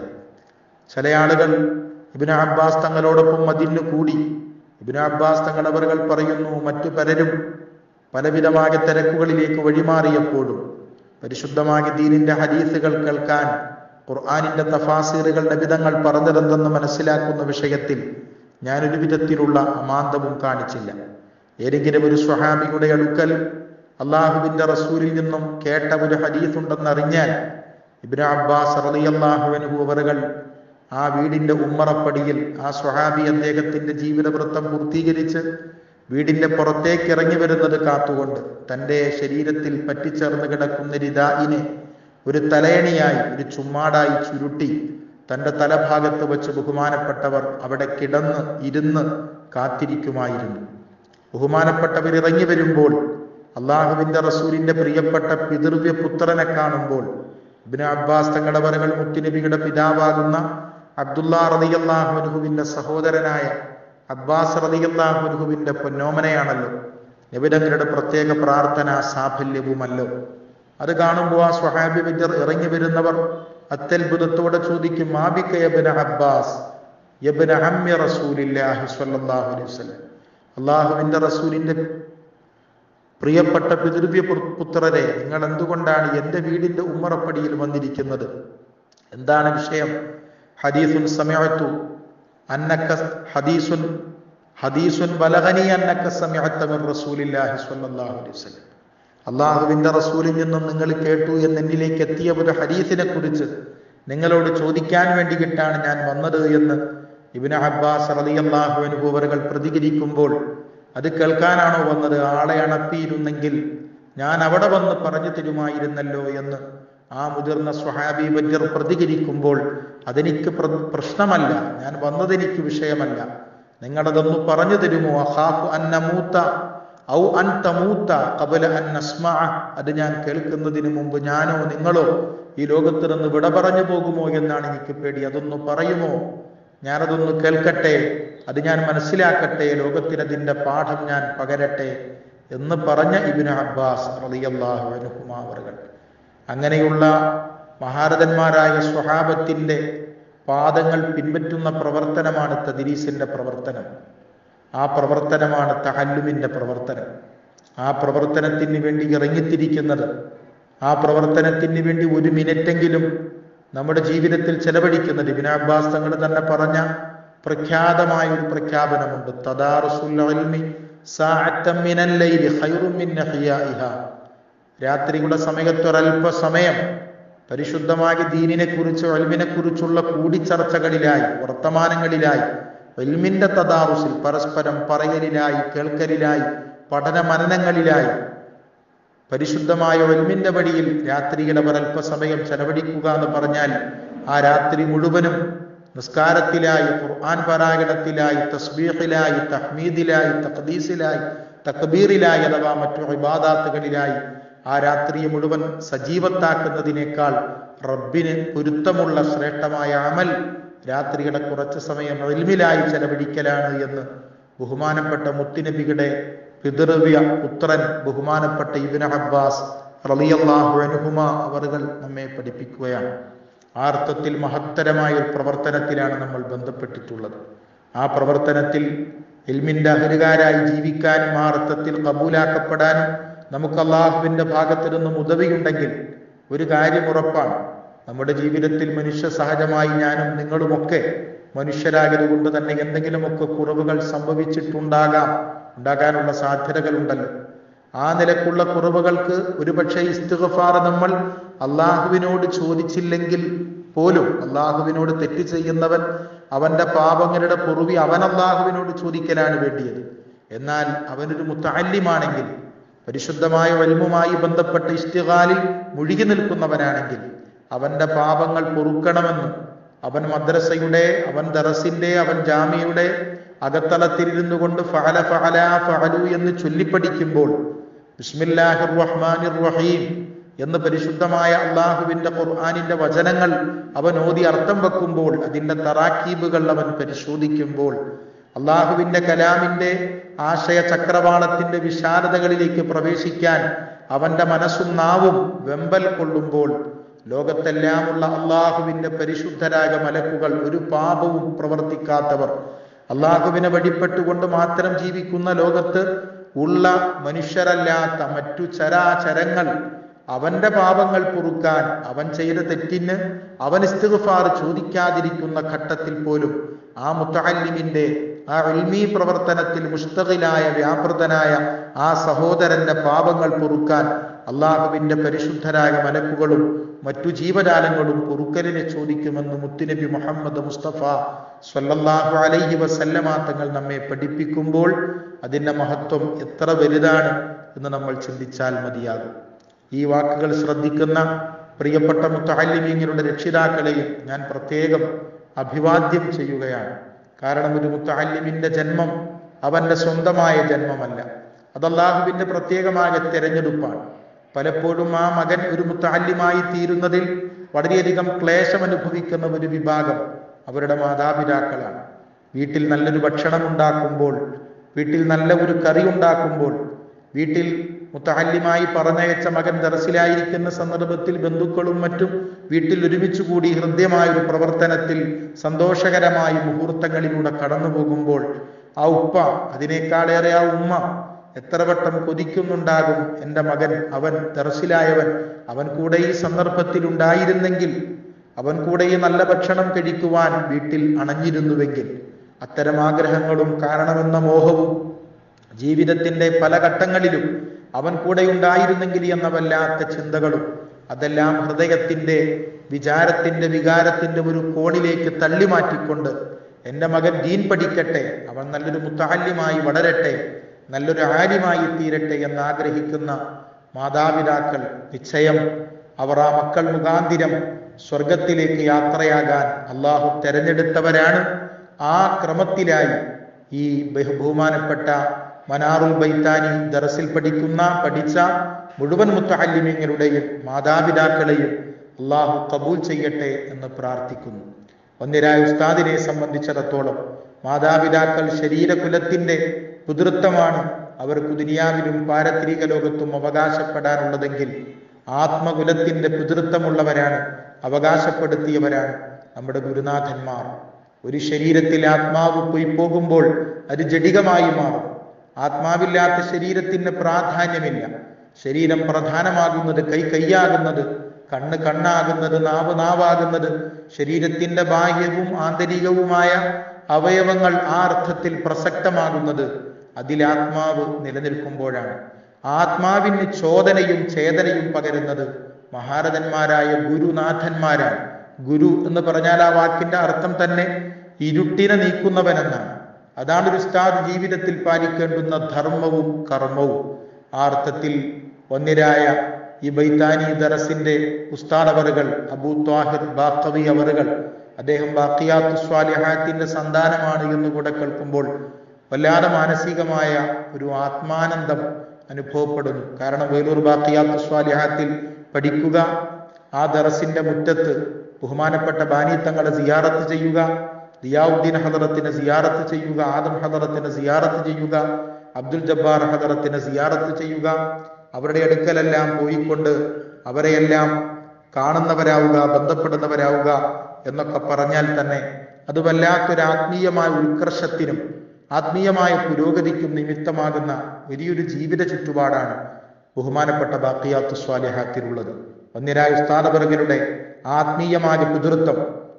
ചില ആളുകൾ ഇബിന് അബ്ബാസ് തങ്ങളോടൊപ്പം അതിന് കൂടി ഇബിന് അബ്ബാസ് തങ്ങൾ അവர்கள் പറയുന്നു മറ്റു പലരും പലവിധമായ തിരക്കുകളിലേക്ക് വഴിമാറിയപ്പോഴും പരിശുദ്ധമായ ദീനിന്റെ ഹദീസുകൾ കേൾക്കാൻ ഖുർആാനിന്റെ തഫാസീറുകൾ നബിതങ്ങൾ പറഞ്ഞതെന്തെന്ന് മനസ്സിലാക്കുന്ന വിഷയത്തിൽ ഞാനൊരു വിധത്തിലുള്ള അമാന്തവും കാണിച്ചില്ല ഏതെങ്കിലും ഒരു സ്വഹാബിയുടെ അടുക്കൽ അള്ളാഹുവിന്റെ റസൂലിൽ നിന്നും കേട്ട ഒരു ഹദീസ് ഉണ്ടെന്നറിഞ്ഞാൽ ഇബ്നു അബ്ബാസ് റളിയല്ലാഹുവിൻഹു അവറുകൾ ആ വീടിന്റെ ഉമ്മറപ്പടിയിൽ ആ സ്വഹാബി അദ്ദേഹത്തിന്റെ ജീവിതവൃത്തം പൂർത്തീകരിച്ച് വീടിന്റെ പുറത്തേക്ക് ഇറങ്ങി വരുന്നത് കാത്തുകൊണ്ട് തന്റെ ശരീരത്തിൽ പറ്റിച്ചേർന്ന് കിടക്കുന്ന രിദായിനെ ഒരു തലയണിയായി ഒരു ചുമ്മാടായി ചുരുട്ടി തന്റെ തലഭാഗത്ത് വെച്ച് ബഹുമാനപ്പെട്ടവർ അവിടെ കിടന്ന് ഇരുന്ന് കാത്തിരിക്കുമായിരുന്നു ബഹുമാനപ്പെട്ടവർ ഇറങ്ങി വരുമ്പോൾ അള്ളാഹുവിന്റെ റസൂലിന്റെ പ്രിയപ്പെട്ട പിതൃവ്യ പുത്രനെ കാണുമ്പോൾ ഇബ്നു അബ്ബാസ് തങ്ങളവരകൾ മുത്തുനബിയുടെ പിതാവാകുന്ന അബ്ദുല്ലാ റളിയല്ലാഹുവിന്റെ സഹോദരനായ അബ്ബാസ് റളിയല്ലാഹുവിന്റെ പൊന്നോമനയാണല്ലോ നബിതങ്ങളുടെ പ്രത്യേക പ്രാർത്ഥന സാഫല്യവുമല്ലോ അത് കാണുമ്പോൾ ആ സ്വഹാബി വിജർ ഇറങ്ങി വരുന്നവർ അത്യത്ഭുതത്തോടെ ചോദിക്കും മാബിക്ക യബ്ന അബ്ബാസ് യബ്ന അമ്മി റസൂലില്ലാഹി സ്വല്ലല്ലാഹു അലൈഹി വസല്ലം അള്ളാഹുവിന്റെ റസൂലിന്റെ പ്രിയപ്പെട്ട പിതൃവ്യ പുത്രരെ നിങ്ങൾ എന്തുകൊണ്ടാണ് എൻ്റെ വീടിന്റെ ഉമ്മറപ്പടിയിൽ വന്നിരിക്കുന്നത് എന്താണ് വിഷയം ഹദീസുൻ സമയത്തു അന്നക്ക ഹദീസുൻ ഹദീസുൻ ബലഹനി അന്നക്ക സമയത്ത മിർ റസൂലില്ലാഹി സ്വല്ലല്ലാഹു അലൈഹി വസല്ലം അള്ളാഹുവിന്റെ റസൂലിൽ നിന്നും നിങ്ങൾ കേട്ടു എന്ന് എന്നിലേക്ക് എത്തിയ ഒരു ഹദീസിനെ കുറിച്ച് നിങ്ങളോട് ചോദിക്കാൻ വേണ്ടിയിട്ടാണ് ഞാൻ വന്നത് എന്ന് ഇബിന് അബ്ബാസ് റളിയല്ലാഹു അൻഹു അവர்கள் പ്രതികരിക്കുമ്പോൾ അത് കേൾക്കാനാണോ വന്നത് ആളെ അണപ്പിയിരുന്നെങ്കിൽ ഞാൻ അവിടെ വന്ന് പറഞ്ഞു തരുമായിരുന്നല്ലോ എന്ന് ആ മുതിർന്ന സ്വഹാബി ബജ്ജർ പ്രതികരിക്കുമ്പോൾ അതെനിക്ക് പ്ര- പ്രശ്നമല്ല ഞാൻ വന്നതെനിക്ക് വിഷയമല്ല നിങ്ങളതൊന്ന് പറഞ്ഞു തരുമോ അഖാഫു അൻ നമൂത്ത ഔ അൻ തമൂത്ത കബല അൻ നസ്മഅ അത് ഞാൻ കേൾക്കുന്നതിന് മുമ്പ് ഞാനോ നിങ്ങളോ ഈ ലോകത്ത് നിന്ന് വിട പറഞ്ഞു പോകുമോ എന്നാണ് എനിക്ക് പേടി അതൊന്ന് പറയുമോ ഞാനതൊന്ന് കേൾക്കട്ടെ അത് ഞാൻ മനസ്സിലാക്കട്ടെ ലോകത്തിന് അതിന്റെ പാഠം ഞാൻ പകരട്ടെ എന്ന് പറഞ്ഞ ഇബിന് അബ്ബാസ് റളിയല്ലാഹു അൻഹുമാ അവറുകൾ അങ്ങനെയുള്ള മഹാരഥന്മാരായ സ്വഹാബത്തിന്റെ പാദങ്ങൾ പിൻപറ്റുന്ന പ്രവർത്തനമാണ് തദ്രീസിന്റെ പ്രവർത്തനം ആ പ്രവർത്തനമാണ് തഹല്ലുമിന്റെ പ്രവർത്തനം ആ പ്രവർത്തനത്തിന് വേണ്ടി ഇറങ്ങിത്തിരിക്കുന്നത് ആ പ്രവർത്തനത്തിന് വേണ്ടി ഒരു മിനിറ്റെങ്കിലും നമ്മുടെ ജീവിതത്തിൽ ചെലവഴിക്കുന്നത് ഇബിൻ അബ്ബാസ് തങ്ങൾ തന്നെ പറഞ്ഞ പ്രഖ്യാതമായ ഒരു പ്രഖ്യാപനമുണ്ട് തദാറുസുൽ ഇൽമി സാഅത്തം മിനൽ ലൈലി ഖൈറും മിൻ നഹിയാഇഹാ രാത്രിയുടെ സമയത്തൊരൽപ്പ സമയം പരിശുദ്ധമായ ദീനിനെ കുറിച്ച് ഒൽമിനെ കുറിച്ചുള്ള കൂടിച്ചർച്ചകളിലായി വർത്തമാനങ്ങളിലായി ഒൽമിന്റെ തദാറുസിൽ പരസ്പരം പറയലിലായി കേൾക്കലിലായി പഠന മനനങ്ങളിലായി പരിശുദ്ധമായ ഒൽമിന്റെ വഴിയിൽ രാത്രിയുടെ ഒരൽപ്പസമയം ചെലവഴിക്കുക എന്ന് പറഞ്ഞാൽ ആ രാത്രി മുഴുവനും നിസ്കാരത്തിലായി ഖുർആൻ പാരായണത്തിലായി തസ്ബീഹിലായി തഹ്മീദിലായി തഖദീസിലായി തക്ബീറിലായി അഥവാ മറ്റു ഇബാദാത്തുകളിലായി ആ രാത്രിയെ മുഴുവൻ സജീവത്താക്കുന്നതിനേക്കാൾ റബ്ബിന് പൊരുത്തമുള്ള ശ്രേഷ്ഠമായ അമൽ രാത്രിയുടെ കുറച്ച് സമയം എൽമിലായി ചെലവഴിക്കലാണ് എന്ന് ബഹുമാനപ്പെട്ട മുത്തുനബിയുടെ പിതൃവ്യ പുത്രൻ ബഹുമാനപ്പെട്ട ഇബിൻ അബ്ബാസ് റളിയല്ലാഹു അൻഹുമ അവറുകൾ നമ്മെ പഠിപ്പിക്കുകയാണ് ആ അർത്ഥത്തിൽ മഹത്തരമായ ഒരു പ്രവർത്തനത്തിലാണ് നമ്മൾ ബന്ധപ്പെട്ടിട്ടുള്ളത് ആ പ്രവർത്തനത്തിൽ ഇൽമിന്റെ അഹരുകാരായി ജീവിക്കാനും ആ അർത്ഥത്തിൽ കബൂലാക്കപ്പെടാനും നമുക്ക് അള്ളാഹുവിന്റെ ഭാഗത്തു നിന്നും ഉദവിയുണ്ടെങ്കിൽ ഒരു കാര്യം ഉറപ്പാണ് നമ്മുടെ ജീവിതത്തിൽ മനുഷ്യ സഹജമായി ഞാനും നിങ്ങളുമൊക്കെ മനുഷ്യരാകത് കൊണ്ട് തന്നെ എന്തെങ്കിലുമൊക്കെ കുറവുകൾ സംഭവിച്ചിട്ടുണ്ടാകാം ഉണ്ടാകാനുള്ള സാധ്യതകളുണ്ടല്ലോ ആ നിലക്കുള്ള കുറവുകൾക്ക് ഒരുപക്ഷെ ഇസ്തിഗഫാർ നമ്മൾ അള്ളാഹുവിനോട് ചോദിച്ചില്ലെങ്കിൽ പോലും അള്ളാഹുവിനോട് തെറ്റ് ചെയ്യുന്നവൻ അവന്റെ പാപങ്ങളുടെ പൊറുവി അവൻ അള്ളാഹുവിനോട് ചോദിക്കലാണ് വേണ്ടിയത് എന്നാൽ അവനൊരു മുത്തല്യമാണെങ്കിൽ പരിശുദ്ധമായ വൽമുമായി ബന്ധപ്പെട്ട ഇഷ്ടികാലിൽ മുഴുകി നിൽക്കുന്നവനാണെങ്കിൽ അവന്റെ പാപങ്ങൾ പൊറുക്കണമെന്ന് അവൻ മദ്രസയുടെ അവൻ ദറസിന്റെ അവൻ ജാമിയുടെ അകത്തളത്തിലിരുന്നു കൊണ്ട് ഫഅല ഫഅല ഫഅലു എന്ന് ചൊല്ലിപ്പഠിക്കുമ്പോൾ ബിസ്മില്ലാഹിർ റഹ്മാനിർ റഹീം എന്ന് പരിശുദ്ധമായ അള്ളാഹുവിന്റെ ഖുർആാനിന്റെ വചനങ്ങൾ അവൻ ഓതി അർത്ഥം വെക്കുമ്പോൾ അതിന്റെ തറാക്കീബുകൾ അവൻ പരിശോധിക്കുമ്പോൾ അള്ളാഹുവിന്റെ കലാമിന്റെ ആശയ ചക്രവാളത്തിന്റെ വിശാലതകളിലേക്ക് പ്രവേശിക്കാൻ അവന്റെ മനസ്സും നാവും വെമ്പൽ കൊള്ളുമ്പോൾ ലോകത്തെല്ലാമുള്ള അള്ളാഹുവിന്റെ പരിശുദ്ധരായ മലക്കുകൾ ഒരു പാപവും പ്രവർത്തിക്കാത്തവർ അള്ളാഹുവിനെ വഴിപ്പെട്ടുകൊണ്ട് മാത്രം ജീവിക്കുന്ന ലോകത്ത് ഉള്ള മനുഷ്യരല്ലാത്ത മറ്റു ചരാചരങ്ങൾ അവന്റെ പാപങ്ങൾ പൊറുക്കാൻ അവൻ ചെയ്ത തെറ്റിന് അവൻ ഇസ്തിഗ്ഫാർ ചോദിക്കാതിരിക്കുന്ന ഘട്ടത്തിൽ പോലും ആ മുത്തല്ലിമിന്റെ ആ ഇൽമീ പ്രവർത്തനത്തിൽ മുസ്തഖിലായ വ്യാപൃതനായ ആ സഹോദരന്റെ പാപങ്ങൾ പൊറുക്കാൻ അള്ളാഹുവിന്റെ പരിശുദ്ധരായ മലക്കുകളും മറ്റു ജീവജാലങ്ങളും പൊറുക്കലിനെ ചോദിക്കുമെന്ന് മുത്തുനബി മുഹമ്മദ് മുസ്തഫ സ്വല്ലല്ലാഹു അലൈഹി വസല്ലമ തങ്ങൾ നമ്മെ പഠിപ്പിക്കുമ്പോൾ അതിന്റെ മഹത്വം എത്ര വലുതാണ് എന്ന് നമ്മൾ ചിന്തിച്ചാൽ മതിയാകും ഈ വാക്കുകൾ ശ്രദ്ധിക്കുന്ന പ്രിയപ്പെട്ട മുത്തഹല്ലിമീങ്ങളുടെ രക്ഷിതാക്കളെയും ഞാൻ പ്രത്യേകം അഭിവാദ്യം ചെയ്യുകയാണ് കാരണം ഒരു മുത്തഹല്ലിമിന്റെ ജന്മം അവന്റെ സ്വന്തമായ ജന്മമല്ല അത് അള്ളാഹുവിന്റെ പ്രത്യേകമായ തെരഞ്ഞെടുപ്പാണ് പലപ്പോഴും ആ മകൻ ഒരു മുത്തഹല്ലിമായി തീരുന്നതിൽ വളരെയധികം ക്ലേശം അനുഭവിക്കുന്ന ഒരു വിഭാഗം അവരുടെ മാതാപിതാക്കളാണ് വീട്ടിൽ നല്ലൊരു ഭക്ഷണം ഉണ്ടാക്കുമ്പോൾ വീട്ടിൽ നല്ല ഒരു കറി ഉണ്ടാക്കുമ്പോൾ വീട്ടിൽ മുത്തഹല്യമായി പറഞ്ഞയച്ച മകൻ ദർസിലായിരിക്കുന്ന സന്ദർഭത്തിൽ ബന്ധുക്കളും മറ്റും വീട്ടിൽ ഒരുമിച്ച് കൂടി ഹൃദ്യമായ ഒരു പ്രവർത്തനത്തിൽ സന്തോഷകരമായ മുഹൂർത്തങ്ങളിലൂടെ കടന്നു പോകുമ്പോൾ ആ ഉപ്പ അതിനേക്കാളേറെ ആ ഉമ്മ എത്ര വട്ടം കൊതിക്കുന്നുണ്ടാകും എൻ്റെ മകൻ അവൻ ദർസിലായവൻ അവൻ കൂടെ ഈ സന്ദർഭത്തിൽ ഉണ്ടായിരുന്നെങ്കിൽ അവൻ കൂടെ ഈ നല്ല ഭക്ഷണം കഴിക്കുവാൻ വീട്ടിൽ അണഞ്ഞിരുന്നുവെങ്കിൽ അത്തരം ആഗ്രഹങ്ങളും കാരണമെന്ന മോഹവും ജീവിതത്തിന്റെ പല ഘട്ടങ്ങളിലും അവൻ കൂടെ ഉണ്ടായിരുന്നെങ്കിൽ എന്ന വല്ലാത്ത ചിന്തകളും അതെല്ലാം ഹൃദയത്തിന്റെ വിചാരത്തിന്റെ വികാരത്തിന്റെ ഒരു കോണിലേക്ക് തള്ളി മാറ്റിക്കൊണ്ട് എൻ്റെ മകൻ ദീൻ പഠിക്കട്ടെ അവൻ നല്ലൊരു മുത്താല്യമായി വളരട്ടെ നല്ലൊരു ആര്യമായി തീരട്ടെ എന്ന് ആഗ്രഹിക്കുന്ന മാതാപിതാക്കൾ നിശ്ചയം അവർ ആ മക്കൾ മുഖാന്തിരം സ്വർഗത്തിലേക്ക് യാത്രയാകാൻ അള്ളാഹു തെരഞ്ഞെടുത്തവരാണ് ആ ക്രമത്തിലായി ഈ ബഹു- ബഹുമാനപ്പെട്ട മനാറുൽ ബൈത്താനി ദറസിൽ പഠിക്കുന്ന പഠിച്ച മുഴുവൻ മുത്തഹല്ലിമീങ്ങളുടെയും മാതാപിതാക്കളെയും അള്ളാഹു കബൂൽ ചെയ്യട്ടെ എന്ന് പ്രാർത്ഥിക്കുന്നു ഒന്നിരായ ഉസ്താദിനെ സംബന്ധിച്ചിടത്തോളം മാതാപിതാക്കൾ ശരീരകുലത്തിന്റെ പിതൃത്വമാണ് അവർക്ക് ദുനിയാവിലും പാരത്രിക ലോകത്തും അവകാശപ്പെടാനുള്ളതെങ്കിൽ ആത്മകുലത്തിന്റെ പിതൃത്വമുള്ളവരാണ് അവകാശപ്പെടുത്തിയവരാണ് നമ്മുടെ ഗുരുനാഥന്മാർ ഒരു ശരീരത്തിൽ ആത്മാവ് പോയി പോകുമ്പോൾ അത് ജഡികമായി മാറും ആത്മാവില്ലാത്ത ശരീരത്തിന് പ്രാധാന്യമില്ല ശരീരം പ്രധാനമാകുന്നത് കൈ കൈയാകുന്നത് കണ്ണ് കണ്ണാകുന്നത് നാവ് നാവാകുന്നത് ശരീരത്തിന്റെ ബാഹ്യവും ആന്തരികവുമായ അവയവങ്ങൾ ആ അർത്ഥത്തിൽ പ്രസക്തമാകുന്നത് അതിൽ ആത്മാവ് നിലനിൽക്കുമ്പോഴാണ് ആത്മാവിന് ചോദനയും ചേതനയും പകരുന്നത് മഹാരഥന്മാരായ ഗുരുനാഥന്മാരാണ് ഗുരു എന്ന് പറഞ്ഞാൽ ആ വാക്കിന്റെ അർത്ഥം തന്നെ ഇരുട്ടിനെ നീക്കുന്നവനെന്നാണ് അതാണ് ഒരു ഉസ്താദ് ജീവിതത്തിൽ പാലിക്കേണ്ടുന്ന ധർമ്മവും കർമ്മവും ആ അർത്ഥത്തിൽ ഒന്നിരായ ഈ ബൈത്താനി ദറസിന്റെ ഉസ്താദവറുകൾ അബൂ ത്വാഹിർ ബാക്കവി അവറുകൾ അദ്ദേഹം ബാക്കിയാത്തു സ്വാലിഹാത്തിന്റെ സന്താനമാണ് എന്ന് കൂടെ കേൾക്കുമ്പോൾ വല്ലാതെ മാനസികമായ ഒരു ആത്മാനന്ദം അനുഭവപ്പെടുന്നു കാരണം വേലൂർ ബാക്കിയാത്തു സ്വാലിഹാത്തിൽ പഠിക്കുക ആ ദറസിന്റെ മുറ്റത്ത് ബഹുമാനപ്പെട്ട ബാനി തങ്ങളെ സിയാറത്ത് ചെയ്യുക ദിയാവുദ്ദീൻ ഹദറത്തിനെ സിയാറത്ത് ചെയ്യുക ആദം ഹദറത്തിനെ സിയാറത്ത് ചെയ്യുക അബ്ദുൽ ജബ്ബാർ ഹദറത്തിനെ സിയാറത്ത് ചെയ്യുക അവരുടെ അടുക്കലെല്ലാം പോയിക്കൊണ്ട് അവരെയെല്ലാം കാണുന്നവരാവുക ബന്ധപ്പെടുന്നവരാവുക എന്നൊക്കെ പറഞ്ഞാൽ തന്നെ അത് വല്ലാത്തൊരു ആത്മീയമായ ഉത്കർഷത്തിനും ആത്മീയമായ പുരോഗതിക്കും നിമിത്തമാകുന്ന വലിയൊരു ജീവിത ചുറ്റുപാടാണ് ബഹുമാനപ്പെട്ട ബാക്കിയാത്തു സ്വാലിഹാത്തിലുള്ളത് ഒന്നിരായ ഉസ്താദവർഗരുടെ ആത്മീയമായ പിതൃത്വം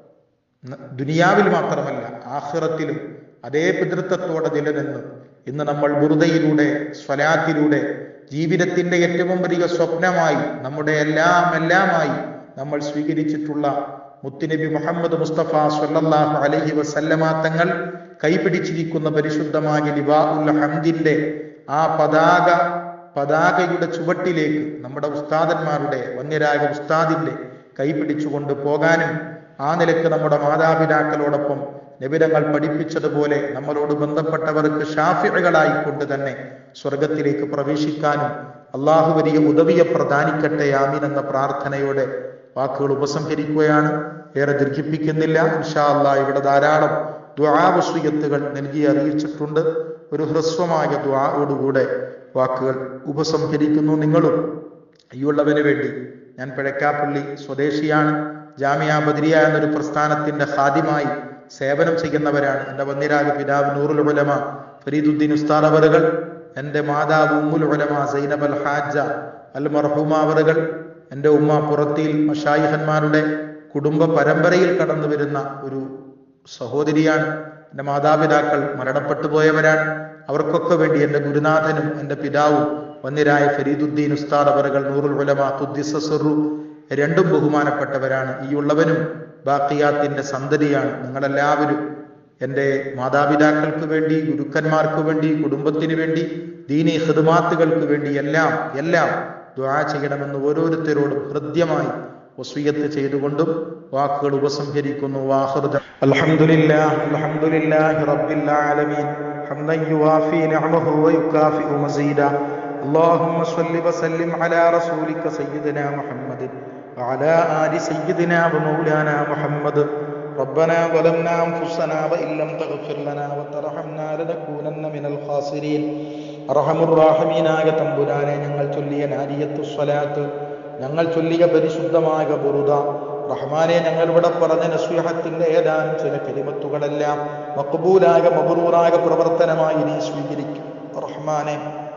ന- ദുനിയാവിൽ മാത്രമല്ല ആഖിറത്തിലും അതേ പിതൃത്വത്തോടെ നിലനിന്ന് ഇന്ന് നമ്മൾ ബുറുദയിലൂടെ സ്വലാത്തിലൂടെ ജീവിതത്തിന്റെ ഏറ്റവും വലിയ സ്വപ്നമായി നമ്മുടെ എല്ലാം എല്ലാമായി നമ്മൾ സ്വീകരിച്ചിട്ടുള്ള മുത്തുനബി മുഹമ്മദ് മുസ്തഫ സ്വല്ലല്ലാഹു അലൈഹി വസല്ലമ തങ്ങൾ കൈപിടിച്ചിരിക്കുന്ന പരിശുദ്ധമായ ലിവാ ഉൽ ഹംദിന്റെ ആ പതാക പതാകയുടെ ചുവട്ടിലേക്ക് നമ്മുടെ ഉസ്താദന്മാരുടെ വന്യരായ ഉസ്താദിന്റെ കൈപിടിച്ചുകൊണ്ട് പോകാനും ആ നിലക്ക് നമ്മുടെ മാതാപിതാക്കളോടൊപ്പം നിബിരങ്ങൾ പഠിപ്പിച്ചതുപോലെ നമ്മളോട് ബന്ധപ്പെട്ടവർക്ക് ഷാഫികളായി കൊണ്ട് തന്നെ സ്വർഗത്തിലേക്ക് പ്രവേശിക്കാനും അള്ളാഹു വലിയ ഉദവിയെ പ്രദാനിക്കട്ടെ ആമീൻ എന്ന പ്രാർത്ഥനയോടെ വാക്കുകൾ ഉപസംഹരിക്കുകയാണ് ഏറെ ദീർഘിപ്പിക്കുന്നില്ല ഇൻഷാ അള്ളാഹ് ഇവിടെ ധാരാളം ദ്വാവസ്വീയത്തുകൾ നൽകി അറിയിച്ചിട്ടുണ്ട് ഒരു ഹ്രസ്വമായ ദ്വായോടുകൂടെ വാക്കുകൾ ഉപസംഹരിക്കുന്നു നിങ്ങളും ഈയുള്ളവന് വേണ്ടി ഞാൻ പിഴക്കാപ്പള്ളി സ്വദേശിയാണ് ജാമിയ ബദരിയ എന്നൊരു പ്രസ്ഥാനത്തിന്റെ ഖാദിമായി സേവനം ചെയ്യുന്നവരാണ് എൻ്റെ വന്നിരാജ പിതാവ് നൂറുൽ ഉലമ ഫരീദുദ്ദീൻ ഉസ്താദ് അവറുകൾ എൻ്റെ മാതാവ് ഉമ്മുൽ ഉലമ സൈനബ് അൽ ഹാജ അൽ മർഹൂമ അവറുകൾ എൻ്റെ ഉമ്മ പുറത്തിയിൽ മഷായിഹന്മാരുടെ കുടുംബ പരമ്പരയിൽ കടന്നു വരുന്ന ഒരു സഹോദരിയാണ് എൻ്റെ മാതാപിതാക്കൾ മരണപ്പെട്ടു പോയവരാണ് അവർക്കൊക്കെ വേണ്ടി എൻ്റെ ഗുരുനാഥനും എൻ്റെ പിതാവും വന്നിരായ ഫരീദുദ്ദീൻ ഉസ്താദ് അവറുകൾ നൂറുൽ ഉലമ ഖുദ്ദിസു രണ്ടും ബഹുമാനപ്പെട്ടവരാണ് ഈ ഉള്ളവനും ബാക്കിയാത്തിന്റെ സന്തതിയാണ് നിങ്ങളെല്ലാവരും എൻ്റെ മാതാപിതാക്കൾക്ക് വേണ്ടി ഗുരുക്കന്മാർക്ക് വേണ്ടി കുടുംബത്തിന് വേണ്ടി ദീനി ഹിദ്മാത്തുകൾക്ക് വേണ്ടി എല്ലാം എല്ലാം ദ്വാ ചെയ്യണമെന്ന് ഓരോരുത്തരോടും ഹൃദ്യമായി വസീയത്ത് ചെയ്തുകൊണ്ടും വാക്കുകൾ ഉപസംഹരിക്കുന്നു വാഹൃദ അൽഹംദുലില്ലാഹ് അൽഹംദുലില്ലാഹി റബ്ബിൽ ആലമീൻ ഹംദൻ യുവാഫി നിഅമഹു വയുകാഫിഉ മസീദ اللهم صل وسلم على رسولك سيدنا محمد وعلى آل سيدنا ومولانا محمد ربنا ظلمنا أنفسنا وإن لم تغفر لنا وترحمنا لنكونن من الخاسرين أرحم الراحمين ആയ തമ്പുരാനെ ഞങ്ങൾ ചൊല്ലിയ നാരിയത്തു സ്വലാത്ത് ഞങ്ങൾ ചൊല്ലിയ പരിശുദ്ധമായ ബുറുദ റഹ്മാനെ ഞങ്ങൾ ഇവിടെ പറഞ്ഞ നസ്വിഹത്തിന്റെ ഏതാനും ചില കരിമത്തുകളെല്ലാം മക്ബൂലായ മബറൂറായ പ്രവർത്തനമായി നീ സ്വീകരിക്കും റഹ്മാനെ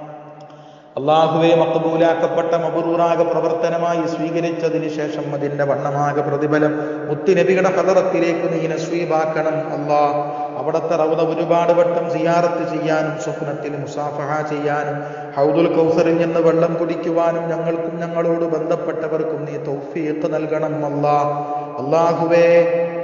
അള്ളാഹുവെ മക്കബൂലാക്കപ്പെട്ട മബറൂറാക പ്രവർത്തനമായി സ്വീകരിച്ചതിന് ശേഷം അതിന്റെ വണ്ണമാക പ്രതിഫലം മുത്തുനബിയുടെ ഹദറത്തിലേക്ക് നീ നസ്വീബാക്കണം അള്ളാ അവിടുത്തെ റൗദ ഒരുപാട് വട്ടം സിയാറത്ത് ചെയ്യാനും സ്വപ്നത്തിൽ മുസാഫഹ ചെയ്യാനും ഹൗദുൽ കൗസറിൽ നിന്ന് വെള്ളം കുടിക്കുവാനും ഞങ്ങൾക്കും ഞങ്ങളോട് ബന്ധപ്പെട്ടവർക്കും നീ തൗഫീഖ് നൽകണം അല്ലാ അള്ളാഹുവേ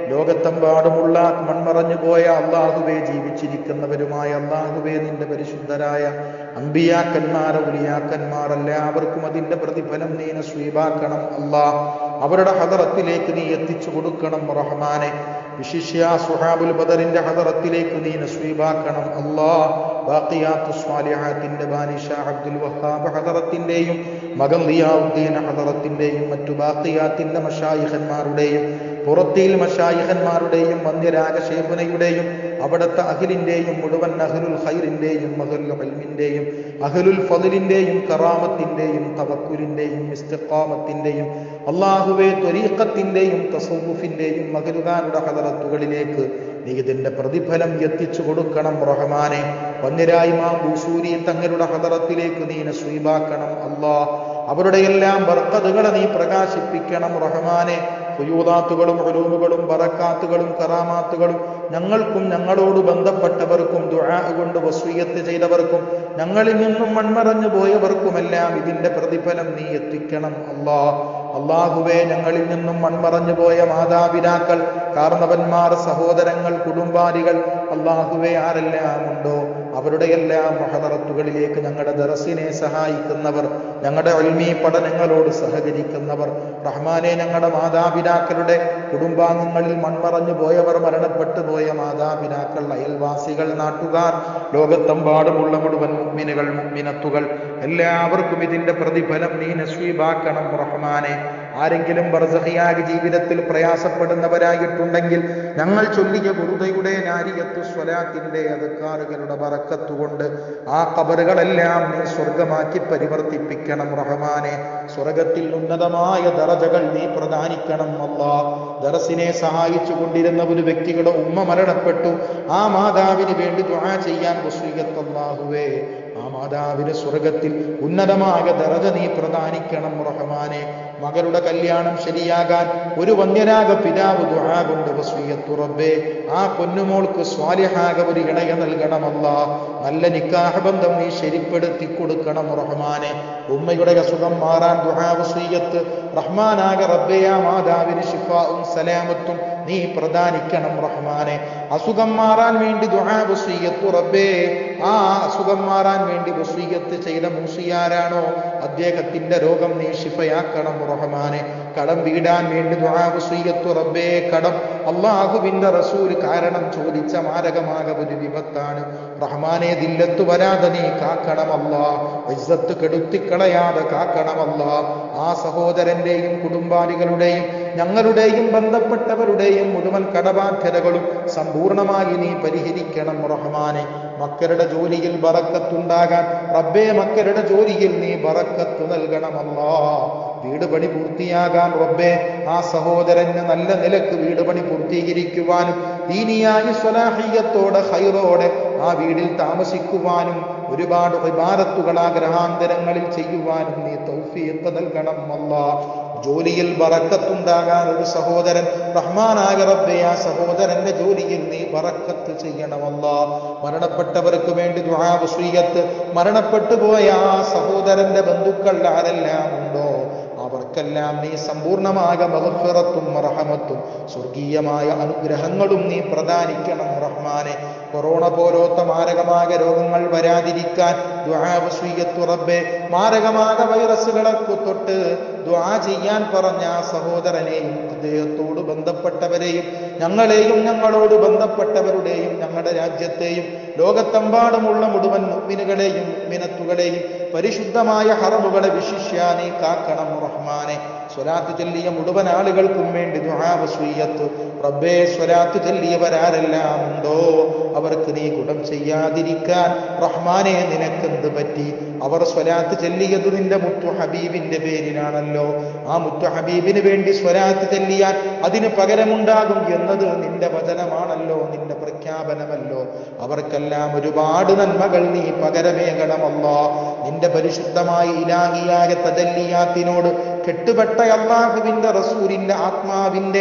ലോകത്തെമ്പാടുമുള്ള മൺമറഞ്ഞു പോയ അള്ളാഹുവെ ജീവിച്ചിരിക്കുന്നവരുമായ അള്ളാഹുവെ നിന്റെ പരിശുദ്ധരായ അമ്പിയാക്കന്മാർ ഉലിയാക്കന്മാർ എല്ലാവർക്കും അതിന്റെ പ്രതിഫലം നീ സ്വീപാക്കണം അല്ലാ അവരുടെ ഹദറത്തിലേക്ക് നീ എത്തിച്ചു കൊടുക്കണം റഹ്മാനെ വിശിഷ്യ സുഹാബുൽ ബദറിന്റെ ഹദറത്തിലേക്ക് നീ നസ്വീബാക്കണം അല്ലാ ബാക്കിയാത്തു സ്വാലിഹാത്തിന്റെ ബാനിഷ അബ്ദുൽ വഹാബ് ഹദറത്തിന്റെയും മകൻ ദിയാവുദ്ദീൻ ഹദറത്തിന്റെയും മറ്റു ബാക്കിയാത്തിന്റെ മഷായിഹന്മാരുടെയും പുറത്തിയിൽ മഷായിഹന്മാരുടെയും വന്യരാഗ ഷേഖുനയുടെയും അവിടുത്തെ അഖിലിന്റെയും മുഴുവൻ അഹ്ലുൽ ഖൈറിന്റെയും അഹ്ലുൽ ഇൽമിന്റെയും അഹ്ലുൽ ഫضലിന്റെയും കറാമത്തിന്റെയും തവക്കുലിന്റെയും ഇസ്തിഖാമത്തിന്റെയും അള്ളാഹുവെ ത്വരീഖത്തിന്റെയും തസവുഫിന്റെയും മകരുകാരുടെ ഹദറത്തുകളിലേക്ക് നീ ഇതിന്റെ പ്രതിഫലം എത്തിച്ചു കൊടുക്കണം റഹ്മാനെ വന്യരായി മാ ബൂസൂരി തങ്ങളുടെ ഹദറത്തിലേക്ക് നീ സ്വീപാക്കണം അല്ലാ അവരുടെ എല്ലാം ബർക്കതുകളെ നീ പ്രകാശിപ്പിക്കണം റഹ്മാനെ ഫുയൂദാത്തുകളും ഉലൂമുകളും ബറക്കാത്തുകളും കറാമാത്തുകളും ഞങ്ങൾക്കും ഞങ്ങളോട് ബന്ധപ്പെട്ടവർക്കും ദുആ കൊണ്ട് വസൂയത്ത് ചെയ്തവർക്കും ഞങ്ങളിൽ നിന്നും മൺമറഞ്ഞു പോയവർക്കുമെല്ലാം ഇതിന്റെ പ്രതിഫലം നീ എത്തിക്കണം അല്ലാ അള്ളാഹുവേ ഞങ്ങളിൽ നിന്നും മൺമറഞ്ഞു പോയ മാതാപിതാക്കൾ കാർന്നവന്മാർ സഹോദരങ്ങൾ കുടുംബാദികൾ അള്ളാഹുവേ ആരെല്ലാം ഉണ്ടോ അവരുടെ എല്ലാം മഹദറത്തുകളിലേക്ക് ഞങ്ങളുടെ ദറസിനെ സഹായിക്കുന്നവർ ഞങ്ങളുടെ ഒൽമീ പഠനങ്ങളോട് സഹകരിക്കുന്നവർ റഹ്മാനെ ഞങ്ങളുടെ മാതാപിതാക്കളുടെ കുടുംബാംഗങ്ങളിൽ മൺമറഞ്ഞു പോയവർ മരണപ്പെട്ടു പോയ മാതാപിതാക്കൾ അയൽവാസികൾ നാട്ടുകാർ ലോകത്തെമ്പാടുമുള്ള മുഴുവൻ മുഗ്മിനുകൾ മുഗ്മിനത്തുകൾ എല്ലാവർക്കും ഇതിന്റെ പ്രതിഫലം നീ നസ്വീബാക്കണം റഹ്മാനെ ആരെങ്കിലും ബർസഹിയായ ജീവിതത്തിൽ പ്രയാസപ്പെടുന്നവരായിട്ടുണ്ടെങ്കിൽ ഞങ്ങൾ ചൊല്ലിയ ഗുരുതയുടെ നാരിയത്തു സ്വലാത്തിന്റെ അതുക്കാറുകളുടെ ബറക്കത്തുകൊണ്ട് ആ കബറുകളെല്ലാം നീ സ്വർഗമാക്കി പരിവർത്തിപ്പിക്കണം റഹ്മാനെ സ്വർഗത്തിൽ ഉന്നതമായ ദറജകൾ നീ പ്രദാനിക്കണം അല്ലാ ദറസിനെ സഹായിച്ചു കൊണ്ടിരുന്ന ഒരു വ്യക്തിയുടെ ഉമ്മ മരണപ്പെട്ടു ആ മാതാവിന് വേണ്ടി ദുആ ചെയ്യാൻ വസീയത്തല്ലാഹുവേ ആ മാതാവിന് സ്വർഗത്തിൽ ഉന്നതമായ ദറജ നീ പ്രദാനിക്കണം റഹ്മാനെ മകളുടെ കല്യാണം ശരിയാകാൻ ഒരു വന്യരാഗ പിതാവ് ദുആ കൊണ്ട് വസീയത്തു റബ്ബേ ആ പൊന്നുമോൾക്ക് സ്വാലിഹാക ഒരു ഇണയ നൽകണമല്ല നല്ല നിക്കാഹ ബന്ധം നീ ശരിപ്പെടുത്തി കൊടുക്കണം റഹ്മാനെ ഉമ്മയുടെ അസുഖം മാറാൻ ദുആ വസീയത്ത് റഹ്മാനാക റബ്ബേ ആ മാതാവിന് ശിഫാവും സലാമത്തും നീ പ്രദാനിക്കണം റഹ്മാനെ അസുഖം മാറാൻ വേണ്ടി ദുആ വസീയത്തു റബ്ബേ ആ അസുഖം മാറാൻ വേണ്ടി വസീയത്ത് ചെയ്ത മൂസിയാരാണോ അദ്ദേഹത്തിന്റെ രോഗം നീ ശിഫയാക്കണം റഹ്മാനെ കടം വീടാൻ വേണ്ടി ദുആ വസീയത്തു റബ്ബേ കടം അള്ളാഹുവിന്റെ റസൂൽ കാരണം ചോദിച്ച മാരകമാക ഒരു വിപത്താണ് റഹ്മാനെ ദില്ലത്ത് വരാതെ നീ കാക്കണമല്ലാ ഇസ്സത്ത് കെടുത്തിക്കളയാതെ കാക്കണമല്ലാ ആ സഹോദരന്റെയും കുടുംബാദികളുടെയും ഞങ്ങളുടെയും ബന്ധപ്പെട്ടവരുടെയും മുഴുവൻ കടബാധ്യതകളും സമ്പൂർണമായി നീ പരിഹരിക്കണം റഹ്മാനെ മക്കളുടെ ജോലിയിൽ ബറക്കത്തുണ്ടാകാൻ റബ്ബേ മക്കളുടെ ജോലിയിൽ നീ ബറക്കത്ത് നൽകണമല്ലാ വീട് പണി പൂർത്തിയാകാൻ റബ്ബേ ആ സഹോദരന് നല്ല നിലക്ക് വീട് പണി പൂർത്തീകരിക്കുവാനും ദീനിയായ സ്വലാഹിയത്തോടെ ഹൈറോടെ ആ വീടിൽ താമസിക്കുവാനും ഒരുപാട് വിഭാരത്തുകൾ ആ ഗ്രഹാന്തരങ്ങളിൽ ചെയ്യുവാനും നീ തൗഫീഖ് നൽകണം അല്ലാ ജോലിയിൽ ബറക്കത്തുണ്ടാകാൻ ഒരു സഹോദരൻ റഹ്മാനായ റബ്ബേ ആ സഹോദരന്റെ ജോലിയിൽ നീ ബറക്കത്ത് ചെയ്യണമല്ല മരണപ്പെട്ടവർക്ക് വേണ്ടി ദുആ വസീയത്ത് മരണപ്പെട്ടു പോയ ആ സഹോദരന്റെ ബന്ധുക്കൾ ആരെല്ലാം ഉണ്ടോ അവർക്കെല്ലാം നീ സമ്പൂർണമായ മഹഫിറത്തും റഹമത്തും സ്വർഗീയമായ അനുഗ്രഹങ്ങളും നീ പ്രദാനിക്കണം റഹ്മാനെ കൊറോണ പോലോത്ത മാരകമായ രോഗങ്ങൾ വരാതിരിക്കാൻ ദുആവസ്വീയത്തു റബ്ബേ മാരകമായ വൈറസുകളെ തൊട്ട് ദുആ ചെയ്യാൻ പറഞ്ഞ ആ സഹോദരനെയും അദ്ദേഹത്തോട് ബന്ധപ്പെട്ടവരെയും ഞങ്ങളെയും ഞങ്ങളോട് ബന്ധപ്പെട്ടവരുടെയും ഞങ്ങളുടെ രാജ്യത്തെയും ലോകത്തെമ്പാടുമുള്ള മുഴുവൻ മുഗ്മിനുകളെയും മുഗ്മിനത്തുകളെയും പരിശുദ്ധമായ ഹറമുകളെ വിശിഷ്യാനീ കാക്കണം റഹ്മാനെ സ്വലാത്ത് ചൊല്ലിയ മുഴുവൻ ആളുകൾക്കും വേണ്ടി ദുആവസ്വീയത്ത് റബ്ബേ സ്വലാത്ത് ചൊല്ലിയവരാരെല്ലാം ഉണ്ടോ അവർക്ക് നീ ഗുണം ചെയ്യാതിരിക്കാൻ റഹ്മാനെ നിനക്കെന്ത് പറ്റി അവർ സ്വലാത്ത് ചൊല്ലിയത് നിന്റെ മുത്തു ഹബീബിന്റെ പേരിലാണല്ലോ ആ മുത്തു ഹബീബിന് വേണ്ടി സ്വലാത്ത് ചൊല്ലിയാൽ അതിന് പകരമുണ്ടാകും എന്നത് നിന്റെ വചനമാണല്ലോ നിന്റെ പ്രഖ്യാപനമല്ലോ അവർക്കെല്ലാം ഒരുപാട് നന്മകൾ നീ പകരമേകണമല്ലോ നിന്റെ പരിശുദ്ധമായ ഇലാഹിയായ തജല്ലിയാത്തിനോട് കെട്ടുപെട്ട അള്ളാഹുവിന്റെ റസൂലിന്റെ ആത്മാവിന്റെ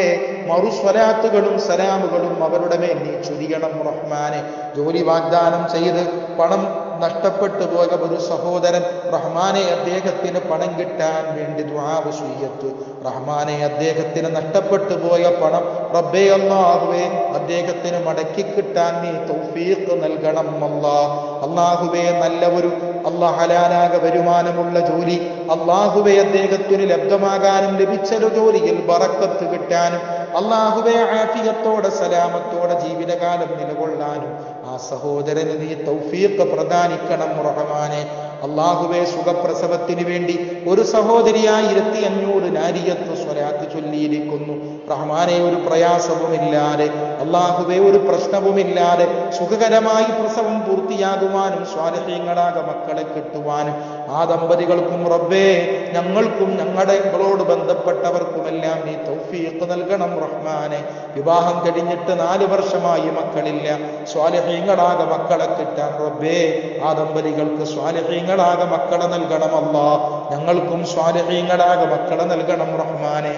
മറുസ്വലാത്തുകളും സലാമുകളും അവരുടെ മേൽ നീ ചുരിയണം റഹ്മാനെ ജോലി വാഗ്ദാനം ചെയ്ത് പണം നഷ്ടപ്പെട്ടു പോയ ഒരു സഹോദരൻ റഹ്മാനെ അദ്ദേഹത്തിന് പണം കിട്ടാൻ വേണ്ടി ദുആവ് സുയ്യത്ത് റഹ്മാനെ അദ്ദേഹത്തിന് നഷ്ടപ്പെട്ടു പോയ പണം റബ്ബേ അല്ലാഹുവേ അദ്ദേഹത്തിന് മടക്കി കിട്ടാൻ നീ തൗഫീഖ് നൽകണം അല്ലാ അല്ലാഹുവേ നല്ല ഒരു അള്ളാഹ് ഹലാലാക വരുമാനമുള്ള ജോലി അള്ളാഹുവെ അദ്ദേഹത്തിന് ലബ്ധമാകാനും ലഭിച്ച ഒരു ജോലിയിൽ ബറക്കത്ത് കിട്ടാനും അള്ളാഹുവെ ആഫിയത്തോടെ സലാമത്തോടെ ജീവിതകാലം നിലകൊള്ളാനും ആ സഹോദരന് നീ തൗഫീഖ് പ്രദാനിക്കണം റഹ്മാനെ അള്ളാഹുവെ സുഖപ്രസവത്തിന് വേണ്ടി ഒരു സഹോദരി ആയിരത്തി അഞ്ഞൂറ് നാരിയത്ത് സ്വലാത്ത് ചൊല്ലിയിരിക്കുന്നു റഹ്മാനെ ഒരു പ്രയാസവുമില്ലാതെ അള്ളാഹുവെ ഒരു പ്രശ്നവുമില്ലാതെ സുഖകരമായി പ്രസവം പൂർത്തിയാകുവാനും സ്വാരഹ്യങ്ങളാകെ മക്കളെ കിട്ടുവാനും ആ ദമ്പതികൾക്കും റബ്ബേ ഞങ്ങൾക്കും ഞങ്ങളുടെ ഞങ്ങളോട് ബന്ധപ്പെട്ടവർക്കുമെല്ലാം നീ തൗഫീഖ് നൽകണം റഹ്മാനെ വിവാഹം കഴിഞ്ഞിട്ട് നാല് വർഷമായി മക്കളില്ല സ്വാലഹ്യങ്ങളാകെ മക്കളെ കിട്ടാൻ റബ്ബേ ആ ദമ്പതികൾക്ക് സ്വാലഹ്യങ്ങളാകെ മക്കളെ നൽകണം അല്ലാ ഞങ്ങൾക്കും സ്വാലഹ്യങ്ങളാകെ മക്കളെ നൽകണം റഹ്മാനെ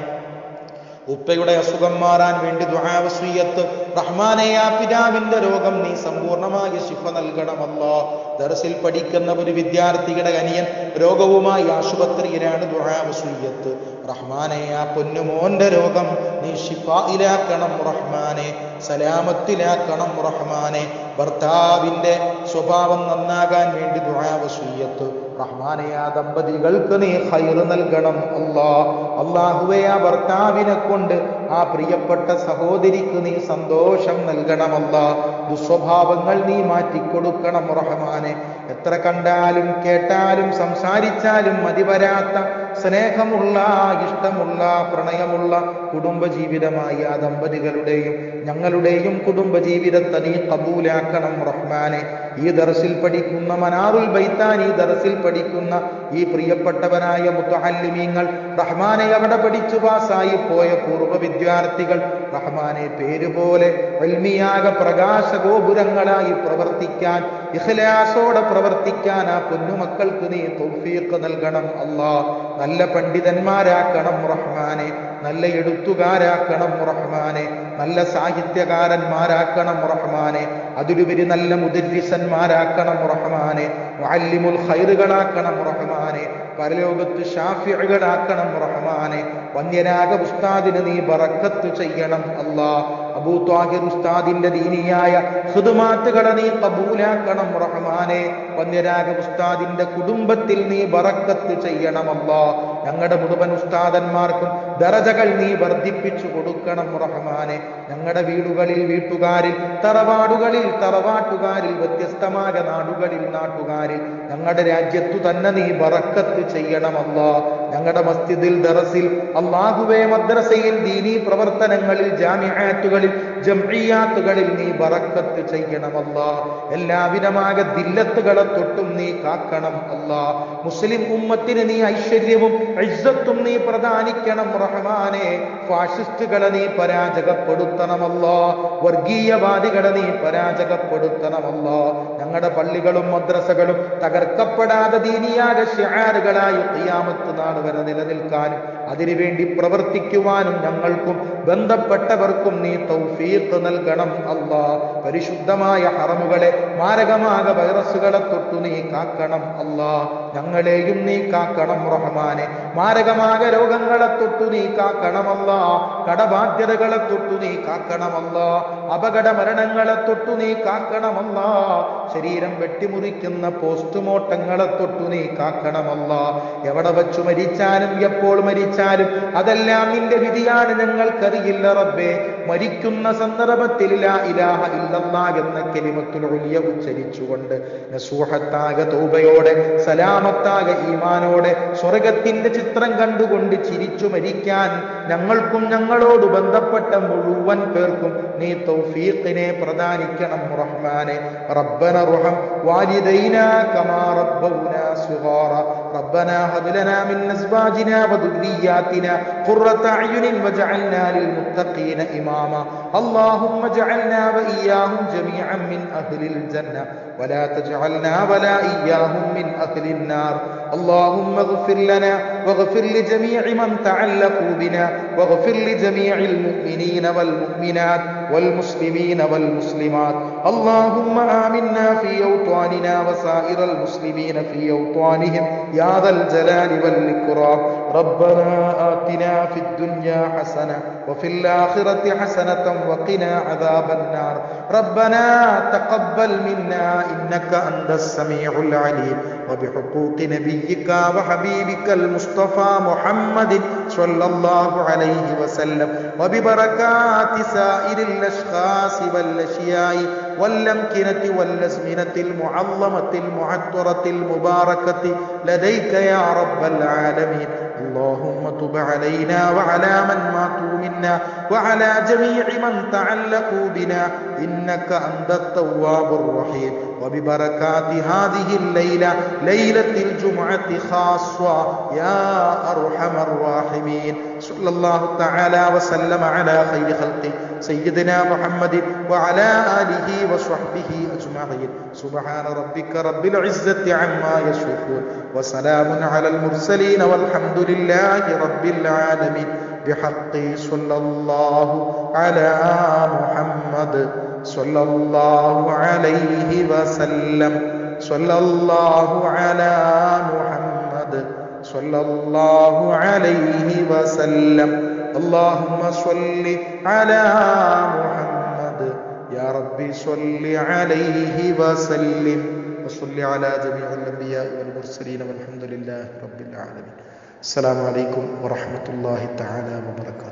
ഉപ്പയുടെ അസുഖം മാറാൻ വേണ്ടി ദുആവസ്വിയത്ത് റഹ്മാനെ ആ പിതാവിന്റെ രോഗം നീ സമ്പൂർണ്ണമായി ശിഫ നൽകണമല്ലോ ദർസിൽ പഠിക്കുന്ന ഒരു വിദ്യാർത്ഥിയുടെ അനിയൻ രോഗവുമായി ആശുപത്രിയിലാണ് ദുആവസ്വിയത്ത് റഹ്മാനെ ആ പൊന്നുമോന്റെ രോഗം നീ ഷിഫായിലാക്കണം റഹ്മാനെ സലാമത്തിലാക്കണം റഹ്മാനെ ഭർത്താവിന്റെ സ്വഭാവം നന്നാകാൻ വേണ്ടി ദുആവസ്വിയത്ത് റഹ്മാനെ ആ ദമ്പതികൾക്ക് നീ ഹൈർ നൽകണം അല്ലാ അള്ളാഹുവെ ആ ഭർത്താവിനെ കൊണ്ട് ആ പ്രിയപ്പെട്ട സഹോദരിക്ക് നീ സന്തോഷം നൽകണമല്ല ദുസ്വഭാവങ്ങൾ നീ മാറ്റിക്കൊടുക്കണം റഹ്മാനെ എത്ര കണ്ടാലും കേട്ടാലും സംസാരിച്ചാലും മതിവരാത്ത സ്നേഹമുള്ള ഇഷ്ടമുള്ള പ്രണയമുള്ള കുടുംബജീവിതമായി ആ ദമ്പതികളുടെയും ഞങ്ങളുടെയും കുടുംബജീവിതത്തെ നീ കബൂലാക്കണം റഹ്മാനെ ഈ ദർസിൽ പഠിക്കുന്ന മനാറുൽ ബൈത്താൻ ഈ ദർസിൽ പഠിക്കുന്ന ഈ പ്രിയപ്പെട്ടവനായ മുത്തഹല്ലിമീങ്ങൾ റഹ്മാനെ അവിടെ പഠിച്ചു പാസ്സായി പോയ പൂർവ്വ വിദ്യാർത്ഥികൾ റഹ്മാനെ പേര് പോലെ വൽമിയാക പ്രകാശ ഗോപുരങ്ങളായി പ്രവർത്തിക്കാൻ ഇഖ്ലാസോടെ പ്രവർത്തിക്കാൻ ആ പൊന്നുമക്കൾക്ക് നീ തൗഫീഖ് നൽകണം അല്ലാ നല്ല പണ്ഡിതന്മാരാക്കണം റഹ്മാനെ നല്ല എഴുത്തുകാരാക്കണം റഹ്മാനെ നല്ല സാഹിത്യകാരന്മാരാക്കണം റഹ്മാനെ അതിലുപരി നല്ല മുദരിസന്മാരാക്കണം റഹ്മാനെ മുഅല്ലിമുൽ ഖൈറുകളാക്കണം റഹ്മാനെ പരലോകത്ത് ഷാഫികളാക്കണം റഹ്മാനെ വന്യരാഗ ഉസ്താദിന് നീ ബറക്കത്ത് ചെയ്യണം അല്ലാ അബൂ ത്വാഹിർ ഉസ്താദിന്റെ ദീനിയായ ഖുദ്മാത്തുകളെ നീ കബൂലാക്കണം റഹ്മാനെ വന്യരാഗ ഉസ്താദിന്റെ കുടുംബത്തിൽ നീ ബറക്കത്ത് ചെയ്യണം അല്ലാ ഞങ്ങളുടെ മുഴുവൻ ഉസ്താദന്മാർക്കും ദറജകൾ നീ വർദ്ധിപ്പിച്ചു കൊടുക്കണം റഹ്മാനെ ഞങ്ങളുടെ വീടുകളിൽ വീട്ടുകാരിൽ തറവാടുകളിൽ തറവാട്ടുകാരിൽ വ്യത്യസ്തമായ നാടുകളിൽ നാട്ടുകാരിൽ ഞങ്ങളുടെ രാജ്യത്തു തന്നെ നീ ബറക്കത്ത് ചെയ്യണമല്ലാ ഞങ്ങളുടെ മസ്ജിദിൽ ദറസിൽ അള്ളാഹുവേ മദ്രസയിൽ ദീനീ പ്രവർത്തനങ്ങളിൽ ജാമിയാത്തുകളിൽ ജംഇയാത്തുകളിൽ നീ ബറക്കത്ത് ചെയ്യണമല്ലാ എല്ലാവിധമായ ദില്ലത്തുകളെ തൊട്ടും നീ കാക്കണം അല്ലാ മുസ്ലിം ഉമ്മത്തിന് നീ ഐശ്വര്യവും ഇസ്സത്തും നീ പ്രദാനിക്കണം റഹ്മാനെ ഫാഷിസ്റ്റുകളെ നീ പരാജകപ്പെടുത്തണമല്ലോ വർഗീയവാദികളെ നീ പരാജകപ്പെടുത്തണമല്ലോ ഞങ്ങളുടെ പള്ളികളും മദ്രസകളും തകർക്കപ്പെടാതെ ദീനിയാക ഷിആറുകളായി ഖിയാമത്ത് നാൾ വരെ നിലനിൽക്കാനും അതിനുവേണ്ടി പ്രവർത്തിക്കുവാനും ഞങ്ങൾക്കും ബന്ധപ്പെട്ടവർക്കും നീ തൗഫീഖ് നൽകണം അല്ലാ പരിശുദ്ധമായ ഹറമുകളെ മാരകമായ വൈറസുകളെ തൊട്ടു നീ കാക്കണം അല്ലാ ഞങ്ങളെയും നീ കാക്കണം റഹ്മാനെ മാരകമായ രോഗങ്ങളെ തൊട്ടു നീ കാക്കണമല്ല കടബാധ്യതകളെ തൊട്ടു നീ കാക്കണമല്ല അപകട മരണങ്ങളെ തൊട്ടു നീ കാക്കണമല്ല ശരീരം വെട്ടിമുറിക്കുന്ന പോസ്റ്റ്മോർട്ടങ്ങളെ തൊട്ടു നീ കാക്കണമല്ല എവിടെ വച്ചു മരിച്ചാലും എപ്പോൾ മരിച്ചാലും അതെല്ലാം നിന്റെ വിധിയാണ് ഞങ്ങൾക്കറിയില്ല റബ്ബേ മരിക്കുന്ന സന്ദർഭത്തിൽ ലാ ഇലാഹ ഇല്ലല്ലാ എന്ന കെലിമത്തുൽ ഉലിയ ഉച്ചരിച്ചുകൊണ്ട് നസൂഹത്താക തൗബയോടെ സലാമത്താക ഈമാനോടെ സ്വർഗത്തിന്റെ ചിത്രം കണ്ടുകൊണ്ട് ചിരിച്ചു മരിക്കാൻ ഞങ്ങൾക്കും ഞങ്ങളോട് ബന്ധപ്പെട്ട മുഴുവൻ പേർക്കും നീ തൗഫീഖിനെ പ്രദാനിക്കണം റഹ്മാനെ റബ്ബന റുഹം വാലിദൈനാ കമാ റബ്ബൗനാ സുഗാറ ربنا هب لنا من ازواجنا وذرياتنا قرة اعين واجعلنا للمتقين اماما اللهم اجعلنا واياهم جميعا من اهل الجنه ولا تجعلنا ولا اياهم من اهل النار اللهم اغفر لنا واغفر لجميع من تعلقوا بنا واغفر لجميع المؤمنين والمؤمنات والمسلمين والمسلمات اللهم آمنا في أوطاننا وسائر المسلمين في أوطانهم يا ذا الجلال والإكرام ربنا آتنا في الدنيا حسنة وفي الآخرة حسنة وقنا عذاب النار ربنا تقبل منا إنك أنت السميع العليم وبحقوق نبيك وحبيبك المصطفى محمد صلى الله عليه وسلم وببركات سائر الأشخاص والأشياء والأمكنة والأزمنة المعظمة المعطرة المباركة لديك يا رب العالمين اللهم تب علينا وعلى من ماتوا منا وعلى جميع من تعلقوا بنا إنك أنت التواب الرحيم وببركات هذه الليلة ليلة الجمعة خاصة يا أرحم الراحمين صلى الله تعالى وسلم على خير خلقه سيدنا محمد وعلى آله وصحبه أجمعين سبحان ربك رب العزة عما يصفون وسلام على المرسلين والحمد لله رب العالمين بحق صلى الله على محمد صلى الله عليه وسلم صلى الله على محمد صلى الله عليه وسلم اللهم صل على محمد يا ربي صل عليه وسلم وصل على جميع الأنبياء والمرسلين والحمد لله رب العالمين السلام عليكم ورحمة الله تعالى وبركاته